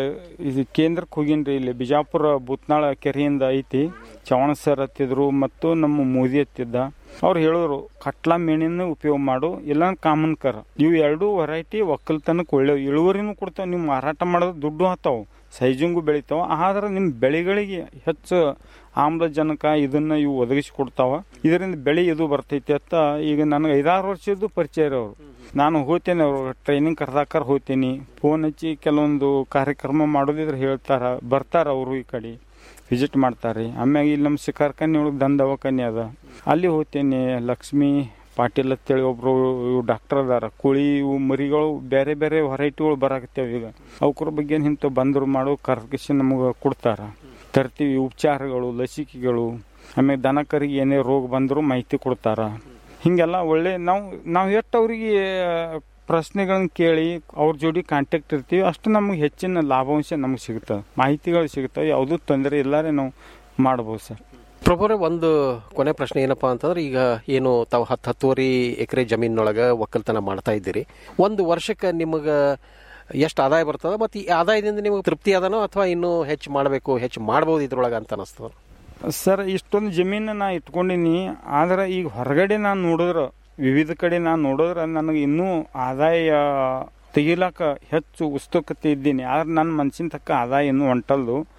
ಇದು ಕೇಂದ್ರಕ್ಕೆ ಹೋಗಿನ್ರಿ ಇಲ್ಲಿ ಬಿಜಾಪುರ ಬೂತ್ನಾಳ ಕೆರೆಯಿಂದ ಐತಿ ಚವಣ ಸರ್ ಹತ್ತಿದ್ರು ಮತ್ತು ನಮ್ಮ ಮೋದಿ ಹತ್ತಿದ್ದ ಅವ್ರು ಹೇಳಿದ್ರು ಕಟ್ಲಾ ಮೀನಿನ ಉಪಯೋಗ ಮಾಡು ಇಲ್ಲ ಕಾಮನ್ ಕರ ಇವು ಎರಡೂ ವೆರೈಟಿ ಒಕ್ಕಲ್ತನಕ್ಕೆ ಒಳ್ಳೆ ಇಳುವರಿನೂ ಕೊಡ್ತಾವೆ ನೀವು ಮಾರಾಟ ಮಾಡೋದು ದುಡ್ಡು ಹತ್ತಾವು ಸೈಜಿಂಗು ಬೆಳಿತಾವ ಆದ್ರೆ ನಿಮ್ಮ ಬೆಳೆಗಳಿಗೆ ಹೆಚ್ಚು ಆಮ್ಲಜನಕ ಇದನ್ನ ಇವು ಒದಗಿಸಿ ಕೊಡ್ತಾವ ಇದರಿಂದ ಬೆಳೆ ಇದು ಬರ್ತೈತಿ ಅಂತ ಈಗ ನನಗೆ ಐದಾರು ವರ್ಷದ್ದು ಪರಿಚಯ ಅವರು ನಾನು ಹೋಗ್ತೇನೆ ಅವ್ರು ಟ್ರೈನಿಂಗ್ ಕರ್ದಾಕರ್ ಹೋಗ್ತೀನಿ ಫೋನ್ ಹಚ್ಚಿ ಕೆಲವೊಂದು ಕಾರ್ಯಕ್ರಮ ಮಾಡೋದಿದ್ರೆ ಹೇಳ್ತಾರ ಬರ್ತಾರ ಅವರು ಈ ಕಡೆ ವಿಸಿಟ್ ಮಾಡ್ತಾರೆ ಆಮ್ಯಾಗ ಇಲ್ಲಿ ನಮ್ಮ ಶಿಕಾರ್ಕನ್ನಿ ಒಳಗೆ ದಂದ ದವಾಖಾನೆ ಅದ ಅಲ್ಲಿ ಹೋಗ್ತೇನೆ ಲಕ್ಷ್ಮಿ ಪಾಟೀಲ್ ಅಂತೇಳಿ ಒಬ್ರು ಇವು ಡಾಕ್ಟರ್ ಅದಾರ ಕೋಳಿ ಇವು ಮರಿಗಳು ಬೇರೆ ಬೇರೆ ವೆರೈಟಿಗಳು ಬರಾಕತ್ತೇವೆ ಈಗ ಅವ್ರ ಬಗ್ಗೆ ಇಂಥ ಬಂದರು ಮಾಡೋ ಕರ್ಕಿಸಿ ನಮಗೆ ಕೊಡ್ತಾರ ತರ್ತೀವಿ ಉಪಚಾರಗಳು ಲಸಿಕೆಗಳು ಆಮೇಲೆ ದನಕರಿಗೆ ಏನೇ ರೋಗ ಬಂದರೂ ಮಾಹಿತಿ ಕೊಡ್ತಾರ ಹಿಂಗೆಲ್ಲ ಒಳ್ಳೆ ನಾವು ನಾವು ಎಷ್ಟು ಅವರಿಗೆ ಪ್ರಶ್ನೆಗಳನ್ನ ಕೇಳಿ ಅವ್ರ ಜೋಡಿ ಕಾಂಟ್ಯಾಕ್ಟ್ ಇರ್ತೀವಿ ಅಷ್ಟು ನಮಗೆ ಹೆಚ್ಚಿನ ಲಾಭಾಂಶ ನಮಗೆ ಸಿಗ್ತದೆ ಮಾಹಿತಿಗಳು ಸಿಗ್ತವೆ ಯಾವುದೂ ತೊಂದರೆ ಇಲ್ಲಾರೆ ನಾವು ಮಾಡ್ಬೋದು ಸರ್ ಪ್ರಭುರೇ ಒಂದು ಕೊನೆ ಪ್ರಶ್ನೆ ಏನಪ್ಪಾ ಅಂತಂದ್ರೆ ಈಗ ಏನು ತಾವು ಹತ್ತು ಹತ್ತುವರೆ ಎಕರೆ ಜಮೀನೊಳಗೆ ಒಕ್ಕಲ್ತನ ಮಾಡ್ತಾ ಇದ್ದೀರಿ ಒಂದು ವರ್ಷಕ್ಕೆ ನಿಮಗೆ ಎಷ್ಟು ಆದಾಯ ಬರ್ತದ ಮತ್ತು ಈ ಆದಾಯದಿಂದ ನಿಮಗೆ ತೃಪ್ತಿ ಅದನೋ ಅಥವಾ ಇನ್ನೂ ಹೆಚ್ಚು ಮಾಡಬೇಕು ಹೆಚ್ಚು ಮಾಡ್ಬೋದು ಇದ್ರೊಳಗೆ ಅಂತ ಅನಿಸ್ತದ ಸರ್ ಇಷ್ಟೊಂದು ಜಮೀನು ನಾ ಇಟ್ಕೊಂಡಿನಿ ಆದ್ರೆ ಈಗ ಹೊರಗಡೆ ನಾನು ನೋಡಿದ್ರೆ ವಿವಿಧ ಕಡೆ ನಾನು ನೋಡಿದ್ರೆ ನನಗೆ ಇನ್ನೂ ಆದಾಯ ತೆಗಿಲಾಕ ಹೆಚ್ಚು ಉತ್ಸುಕತೆ ಇದ್ದೀನಿ ಆದ್ರೆ ನನ್ನ ಮನ್ಸಿನ ತಕ್ಕ ಆದಾಯ ಇನ್ನೂ ಹೊಂಟಲ್ದು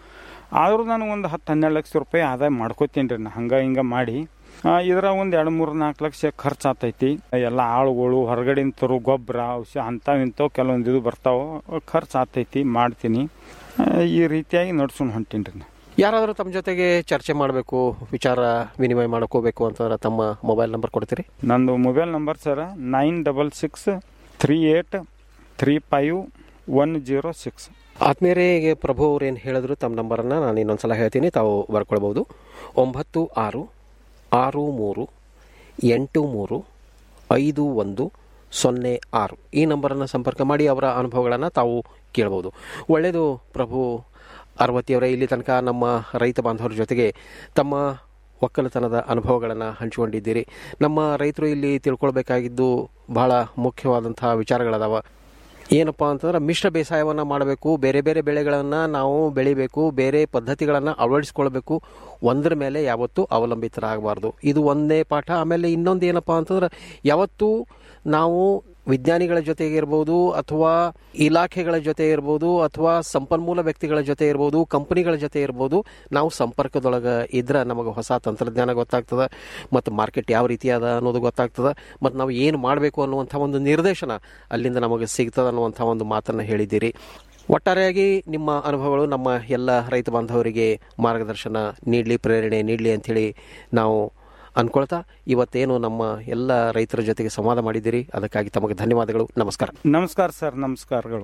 ಆದರೂ ನಾನು ಒಂದು ಹತ್ತು ಹನ್ನೆರಡು ಲಕ್ಷ ರೂಪಾಯಿ ಆದಾಯ ಮಾಡ್ಕೋತೀನಿ ರೀ ನಾ ಹಂಗೆ ಹಿಂಗೆ ಮಾಡಿ ಆ, ಇದ್ರ ಒಂದು ಎರಡು ಮೂರು ನಾಲ್ಕು ಲಕ್ಷ ಖರ್ಚು ಆತೈತಿ ಎಲ್ಲ ಆಳುಗಳು ಹೊರಗಡೆಯಿಂದ ತರೋ ಗೊಬ್ಬರ ಔಷಧ ಅಂಥವು ಇಂಥವು ಕೆಲವೊಂದು ಇದು ಬರ್ತಾವೆ ಖರ್ಚು ಆತೈತಿ ಮಾಡ್ತೀನಿ ಆ, ಈ ರೀತಿಯಾಗಿ ನಡ್ಸ್ಕೊಂಡು ಹೊಂಟೀನಿ ರೀ ನಾ ಯಾರಾದರೂ ತಮ್ಮ ಜೊತೆಗೆ ಚರ್ಚೆ ಮಾಡಬೇಕು ವಿಚಾರ ವಿನಿಮಯ ಮಾಡ್ಕೋಬೇಕು ಅಂತಂದ್ರೆ ತಮ್ಮ ಮೊಬೈಲ್ ನಂಬರ್ ಕೊಡ್ತೀರಿ ನಂದು mobile number sir nine double six three eight three five one zero six ಆತ್ಮೀಯರಿಗೆ ಪ್ರಭು ಅವ್ರು ಏನು ಹೇಳಿದ್ರು ತಮ್ಮ ನಂಬರನ್ನು ನಾನು ಇನ್ನೊಂದ್ಸಲ ಹೇಳ್ತೀನಿ ತಾವು ಬರ್ಕೊಳ್ಬೋದು ಒಂಬತ್ತು ಆರು ಆರು ಮೂರು ಎಂಟು ಮೂರು ಐದು ಒಂದು ಸೊನ್ನೆ ಆರು ಈ ನಂಬರನ್ನು ಸಂಪರ್ಕ ಮಾಡಿ ಅವರ ಅನುಭವಗಳನ್ನು ತಾವು ಕೇಳ್ಬೋದು ಒಳ್ಳೆಯದು ಪ್ರಭು ಅರವತ್ತಿಯವರೇ ಇಲ್ಲಿ ತನಕ ನಮ್ಮ ರೈತ ಬಾಂಧವರ ಜೊತೆಗೆ ತಮ್ಮ ಒಕ್ಕಲತನದ ಅನುಭವಗಳನ್ನು ಹಂಚಿಕೊಂಡಿದ್ದೀರಿ ನಮ್ಮ ರೈತರು ಇಲ್ಲಿ ತಿಳ್ಕೊಳ್ಬೇಕಾಗಿದ್ದು ಬಹಳ ಮುಖ್ಯವಾದಂಥ ವಿಚಾರಗಳದಾವ ಏನಪ್ಪ ಅಂತಂದ್ರೆ ಮಿಶ್ರ ಬೇಸಾಯವನ್ನು ಮಾಡಬೇಕು ಬೇರೆ ಬೇರೆ ಬೆಳೆಗಳನ್ನು ನಾವು ಬೆಳಿಬೇಕು ಬೇರೆ ಪದ್ಧತಿಗಳನ್ನು ಅಳವಡಿಸ್ಕೊಳ್ಬೇಕು ಒಂದರ ಮೇಲೆ ಯಾವತ್ತೂ ಅವಲಂಬಿತರಾಗಬಾರ್ದು ಇದು ಒಂದೇ ಪಾಠ ಆಮೇಲೆ ಇನ್ನೊಂದು ಏನಪ್ಪ ಅಂತಂದ್ರೆ ಯಾವತ್ತೂ ನಾವು ವಿಜ್ಞಾನಿಗಳ ಜೊತೆಗೆ ಇರ್ಬೋದು ಅಥವಾ ಇಲಾಖೆಗಳ ಜೊತೆ ಇರ್ಬೋದು ಅಥವಾ ಸಂಪನ್ಮೂಲ ವ್ಯಕ್ತಿಗಳ ಜೊತೆ ಇರ್ಬೋದು ಕಂಪನಿಗಳ ಜೊತೆ ಇರ್ಬೋದು ನಾವು ಸಂಪರ್ಕದೊಳಗೆ ಇದ್ರೆ ನಮಗೆ ಹೊಸ ತಂತ್ರಜ್ಞಾನ ಗೊತ್ತಾಗ್ತದೆ ಮತ್ತು ಮಾರ್ಕೆಟ್ ಯಾವ ರೀತಿ ಅದ ಅನ್ನೋದು ಗೊತ್ತಾಗ್ತದೆ ಮತ್ತು ನಾವು ಏನು ಮಾಡಬೇಕು ಅನ್ನುವಂಥ ಒಂದು ನಿರ್ದೇಶನ ಅಲ್ಲಿಂದ ನಮಗೆ ಸಿಗ್ತದೆ ಅನ್ನುವಂಥ ಒಂದು ಮಾತನ್ನು ಹೇಳಿದ್ದೀರಿ ಒಟ್ಟಾರೆಯಾಗಿ ನಿಮ್ಮ ಅನುಭವಗಳು ನಮ್ಮ ಎಲ್ಲ ರೈತ ಬಾಂಧವರಿಗೆ ಮಾರ್ಗದರ್ಶನ ನೀಡಲಿ ಪ್ರೇರಣೆ ನೀಡಲಿ ಅಂಥೇಳಿ ನಾವು ಅನ್ಕೊಳ್ತಾ ಇವತ್ತೇನು ನಮ್ಮ ಎಲ್ಲ ರೈತರ ಜೊತೆಗೆ ಸಂವಾದ ಮಾಡಿದ್ದೀರಿ ಅದಕ್ಕಾಗಿ ತಮಗೆ ಧನ್ಯವಾದಗಳು ನಮಸ್ಕಾರ ನಮಸ್ಕಾರ ಸರ್ ನಮಸ್ಕಾರಗಳು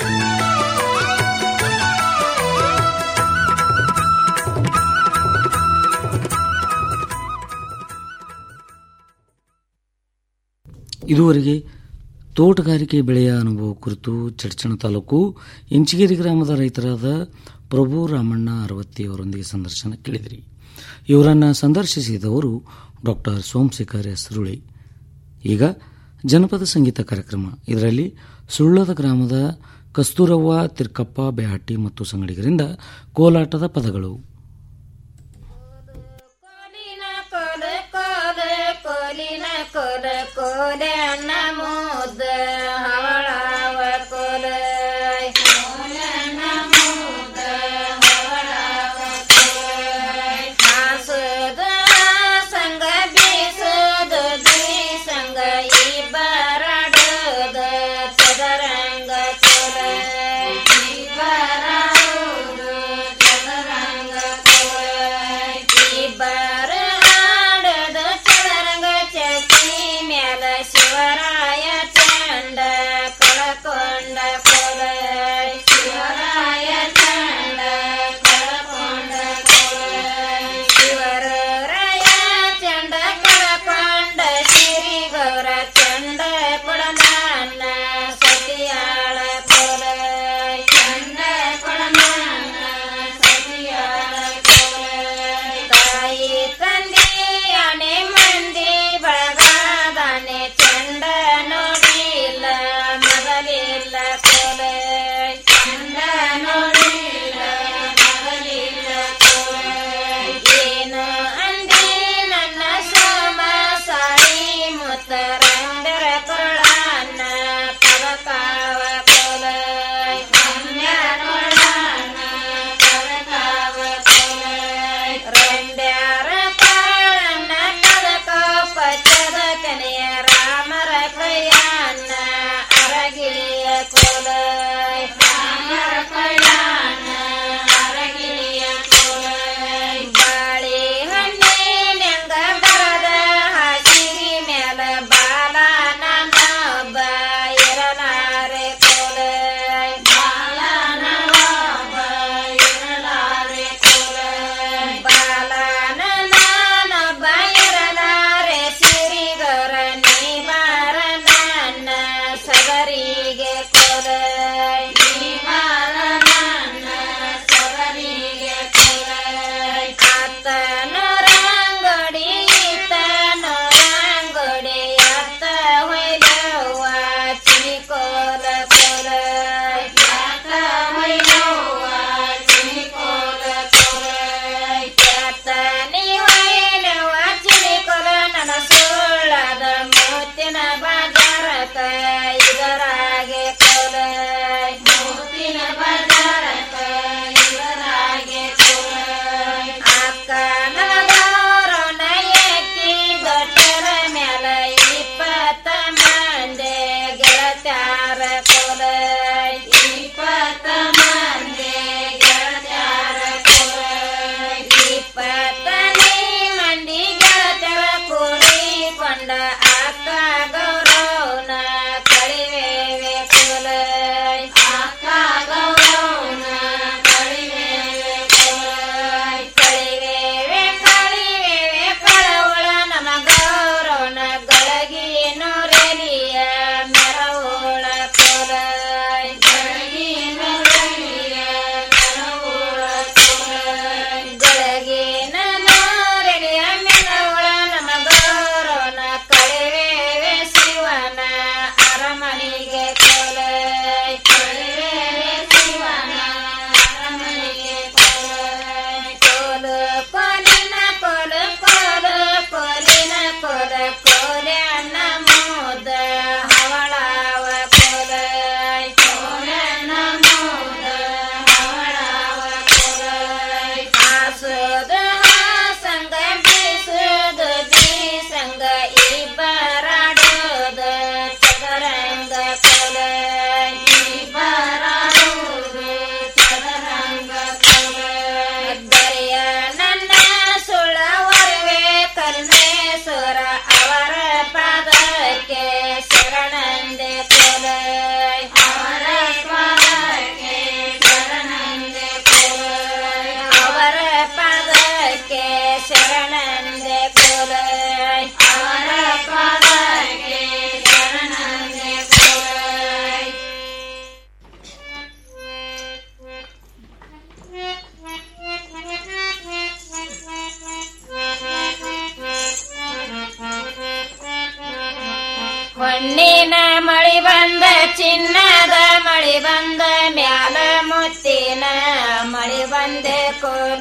ಇದುವರೆಗೆ ತೋಟಗಾರಿಕೆ ಬೆಳೆಯ ಅನುಭವ ಕುರಿತು ಚಡ್ಚಣ ತಾಲೂಕು ಇಂಚಿಗೇರಿ ಗ್ರಾಮದ ರೈತರಾದ ಪ್ರಭು ರಾಮಣ್ಣ ಅರವತ್ತಿ ಅವರೊಂದಿಗೆ ಸಂದರ್ಶನ ಕೇಳಿದಿರಿ ಇವರನ್ನು ಸಂದರ್ಶಿಸಿದವರು ಡಾಕ್ಟರ್ ಸೋಮಶೇಖರ್ ಹೆಸರುಳಿ ಈಗ ಜನಪದ ಸಂಗೀತ ಕಾರ್ಯಕ್ರಮ ಇದರಲ್ಲಿ ಸುಳ್ಳದ ಗ್ರಾಮದ ಕಸ್ತೂರವ್ವ ತಿರ್ಕಪ್ಪ ಬೆಹಟ್ಟಿ ಮತ್ತು ಸಂಗಡಿಗರಿಂದ ಕೋಲಾಟದ ಪದಗಳು ಕೋಲಿನ ಕೊಲ ಕೋಲೆ ಅನ್ನ ಮುದ್ದ ಹವಳವ ಕೊಲ ಕೋಲನ ಮುದ್ದ ಹವಳವ ಕೊಲ ಹಾಸದ ಸಂಗ ಬೀಸದ ಸಂಗ ಇಬ್ಬರಡದ ಚದರಂಗ ಕೊಲ ಇಬ್ಬರಡದ ಚದರಂಗ ಕೊಲ ಇಬ್ಬರ ಆಡದ ಚದರಂಗ ಚಕಿ ಮ್ಯಾಲ ಶಿವರಾಯ ಶರಣಂದೆ ಕುಲ ಅವರ ಪಾದಕ್ಕೆ ಶರಣಂದೆ ಕುಲ ಹೊನ್ನಿನ ಮಳಿ ಬಂದ ಚಿನ್ನದ ಮಳಿ ಬಂದ ಮ್ಯಾಲ ಮುತ್ತಿನ ಮಳಿ ಬಂದೆ ಕೋಲ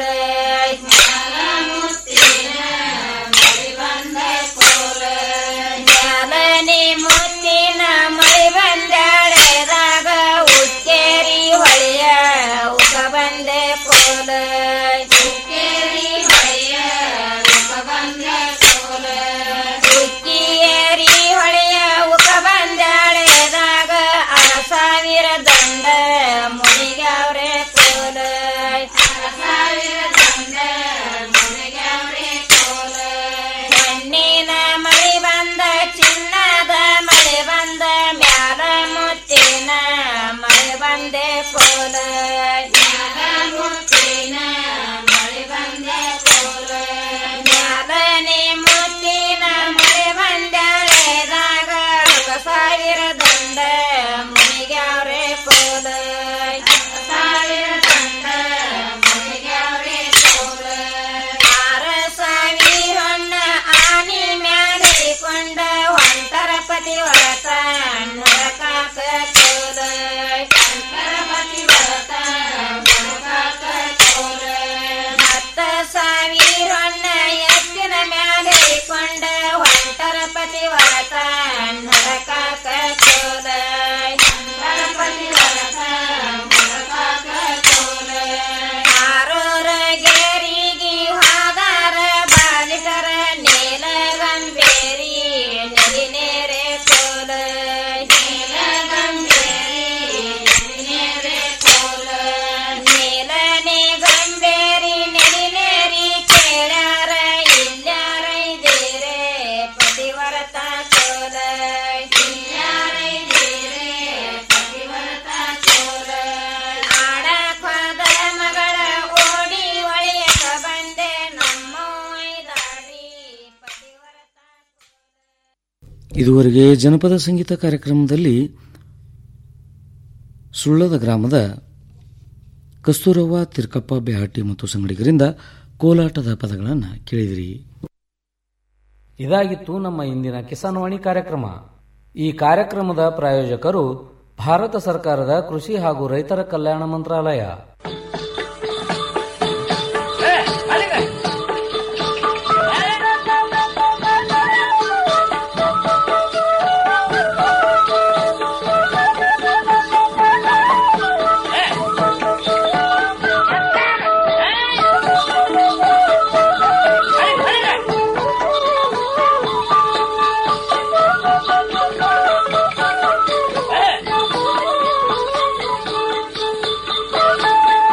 ಮುತ್ತಿನ ಮಳಿ ಬಂದ ಕೋಲ ಮ್ಯಾಲನಿ ಮುತ್ತಿನ ಮಳಿ ಬಂದಾಳೆದಾಗ ಉಕ್ಕೇರಿ ಹೊಳೆಯ ಉಕ ಬಂದೆ ಕೋಲ ಉಕ್ಕೇರಿ ಹೊಳೆಯ ಉಕ ಬಂದೆ ಕೋಲ ಉಕ್ಕಿಯೇರಿ ಹೊಳೆಯ ಉಕ ಬಂದಾಳೆದಾಗ ಅರ ಸಾವಿರ ದಂಡ ಮುನಿಗವ್ರೆ ಕೋಲ ಅರ ಸಾವಿರ ದಂಡ ಮುನಿಗವ್ರೆ ಕೋಲ ಹೆಣ್ಣಿನ ಮಳಿ ಬಂದ ಚಿನ್ನದ ಮಳೆ ಬಂದ ಮ್ಯಾಲ ಮುತ್ತಿನ ಮಳೆ ಬಂದೆ ಕೋಲ ಮ್ಯಾಲ ಮುತ್ತಿನ ಮಳೆ ಬಂದೆ ಕೋಲ ಮ್ಯಾಲನೆ ಮುತ್ತಿನ ಮಳೆ ಬಂದಳೆದಾಗ ಸಾವಿರ ದಂಡ ಮುನಿಗ್ಯಾವ್ರೆ ಕೋಲ ಸಾವಿರ ದಂಡ ಮುನಿಗ್ಯಾವ್ರೆ ಕೋಲ ಆರ ಸಾವಿರ ಹೊಣ್ಣ ಆನಿ ಮ್ಯಾಲಿಕೊಂಡ ಹೊಂಟರ ಪತಿ ಹೊರತ ನರಕಾಕ ಕೋಲ ಹೊಂಟರ ಪತಿ ಹೊರತ ನರಕಾಕ ಕೋಲ ಹತ್ತ ಸಾವಿರ ಹೊಣ್ಣ ಎತ್ತಿನ ಮ್ಯಾಲಿಕೊಂಡ ಹೊಂಟರ ಪತಿ ಹೊರತ ನರಕಾಕ ಕೋಲ ಹೊಂಟರ ಪತಿ ಹೊರತ ನರಕಾಕ ಕೋಲ ಆರೋರ ಗೆರಿಗೆ ಹಾದಾರ ಬಾಲಿಕರ ನೀಲಗಂಬೇರಿ ನೆಲಿನೇರೆ ಕೋಲ ನೀಲಗಂಬೇರಿ ನೆಲಿನೇರೆ ಕೋಲ ನೀಲನೆ ಗಂಬೇರಿ ನೆಲಿನೇರಿ ಕೇಳ್ಯಾರ ಇಲ್ಯಾರ ಇದೇರೆ ಪತಿವರತ ಕೋಲ ಇಲ್ಯಾರ ಇದೇರೆ ಪತಿವರತ ಕೋಲ ಆಡಕ್ವಾದ ಮಗಳ ಓಡಿ ಒಳೆಯಕ ಬಂದೆ ನಮ್ಮ ಒಯ್ದಾಡಿ ಇದುವರೆಗೆ ಜನಪದ ಸಂಗೀತ ಕಾರ್ಯಕ್ರಮದಲ್ಲಿ ಸುಳ್ಳದ ಗ್ರಾಮದ ಕಸ್ತೂರವ್ವ ತಿರ್ಕಪ್ಪ ಬೆಹಾಟಿ ಮತ್ತು ಸಂಗಡಿಗರಿಂದ ಕೋಲಾಟದ ಪದಗಳನ್ನು ಕೇಳಿದಿರಿ ಇದಾಗಿತ್ತು ನಮ್ಮ ಇಂದಿನ ಕಿಸಾನ್ವಾಣಿ ಕಾರ್ಯಕ್ರಮ ಈ ಕಾರ್ಯಕ್ರಮದ ಪ್ರಾಯೋಜಕರು ಭಾರತ ಸರ್ಕಾರದ ಕೃಷಿ ಹಾಗೂ ರೈತರ ಕಲ್ಯಾಣ ಮಂತ್ರಾಲಯ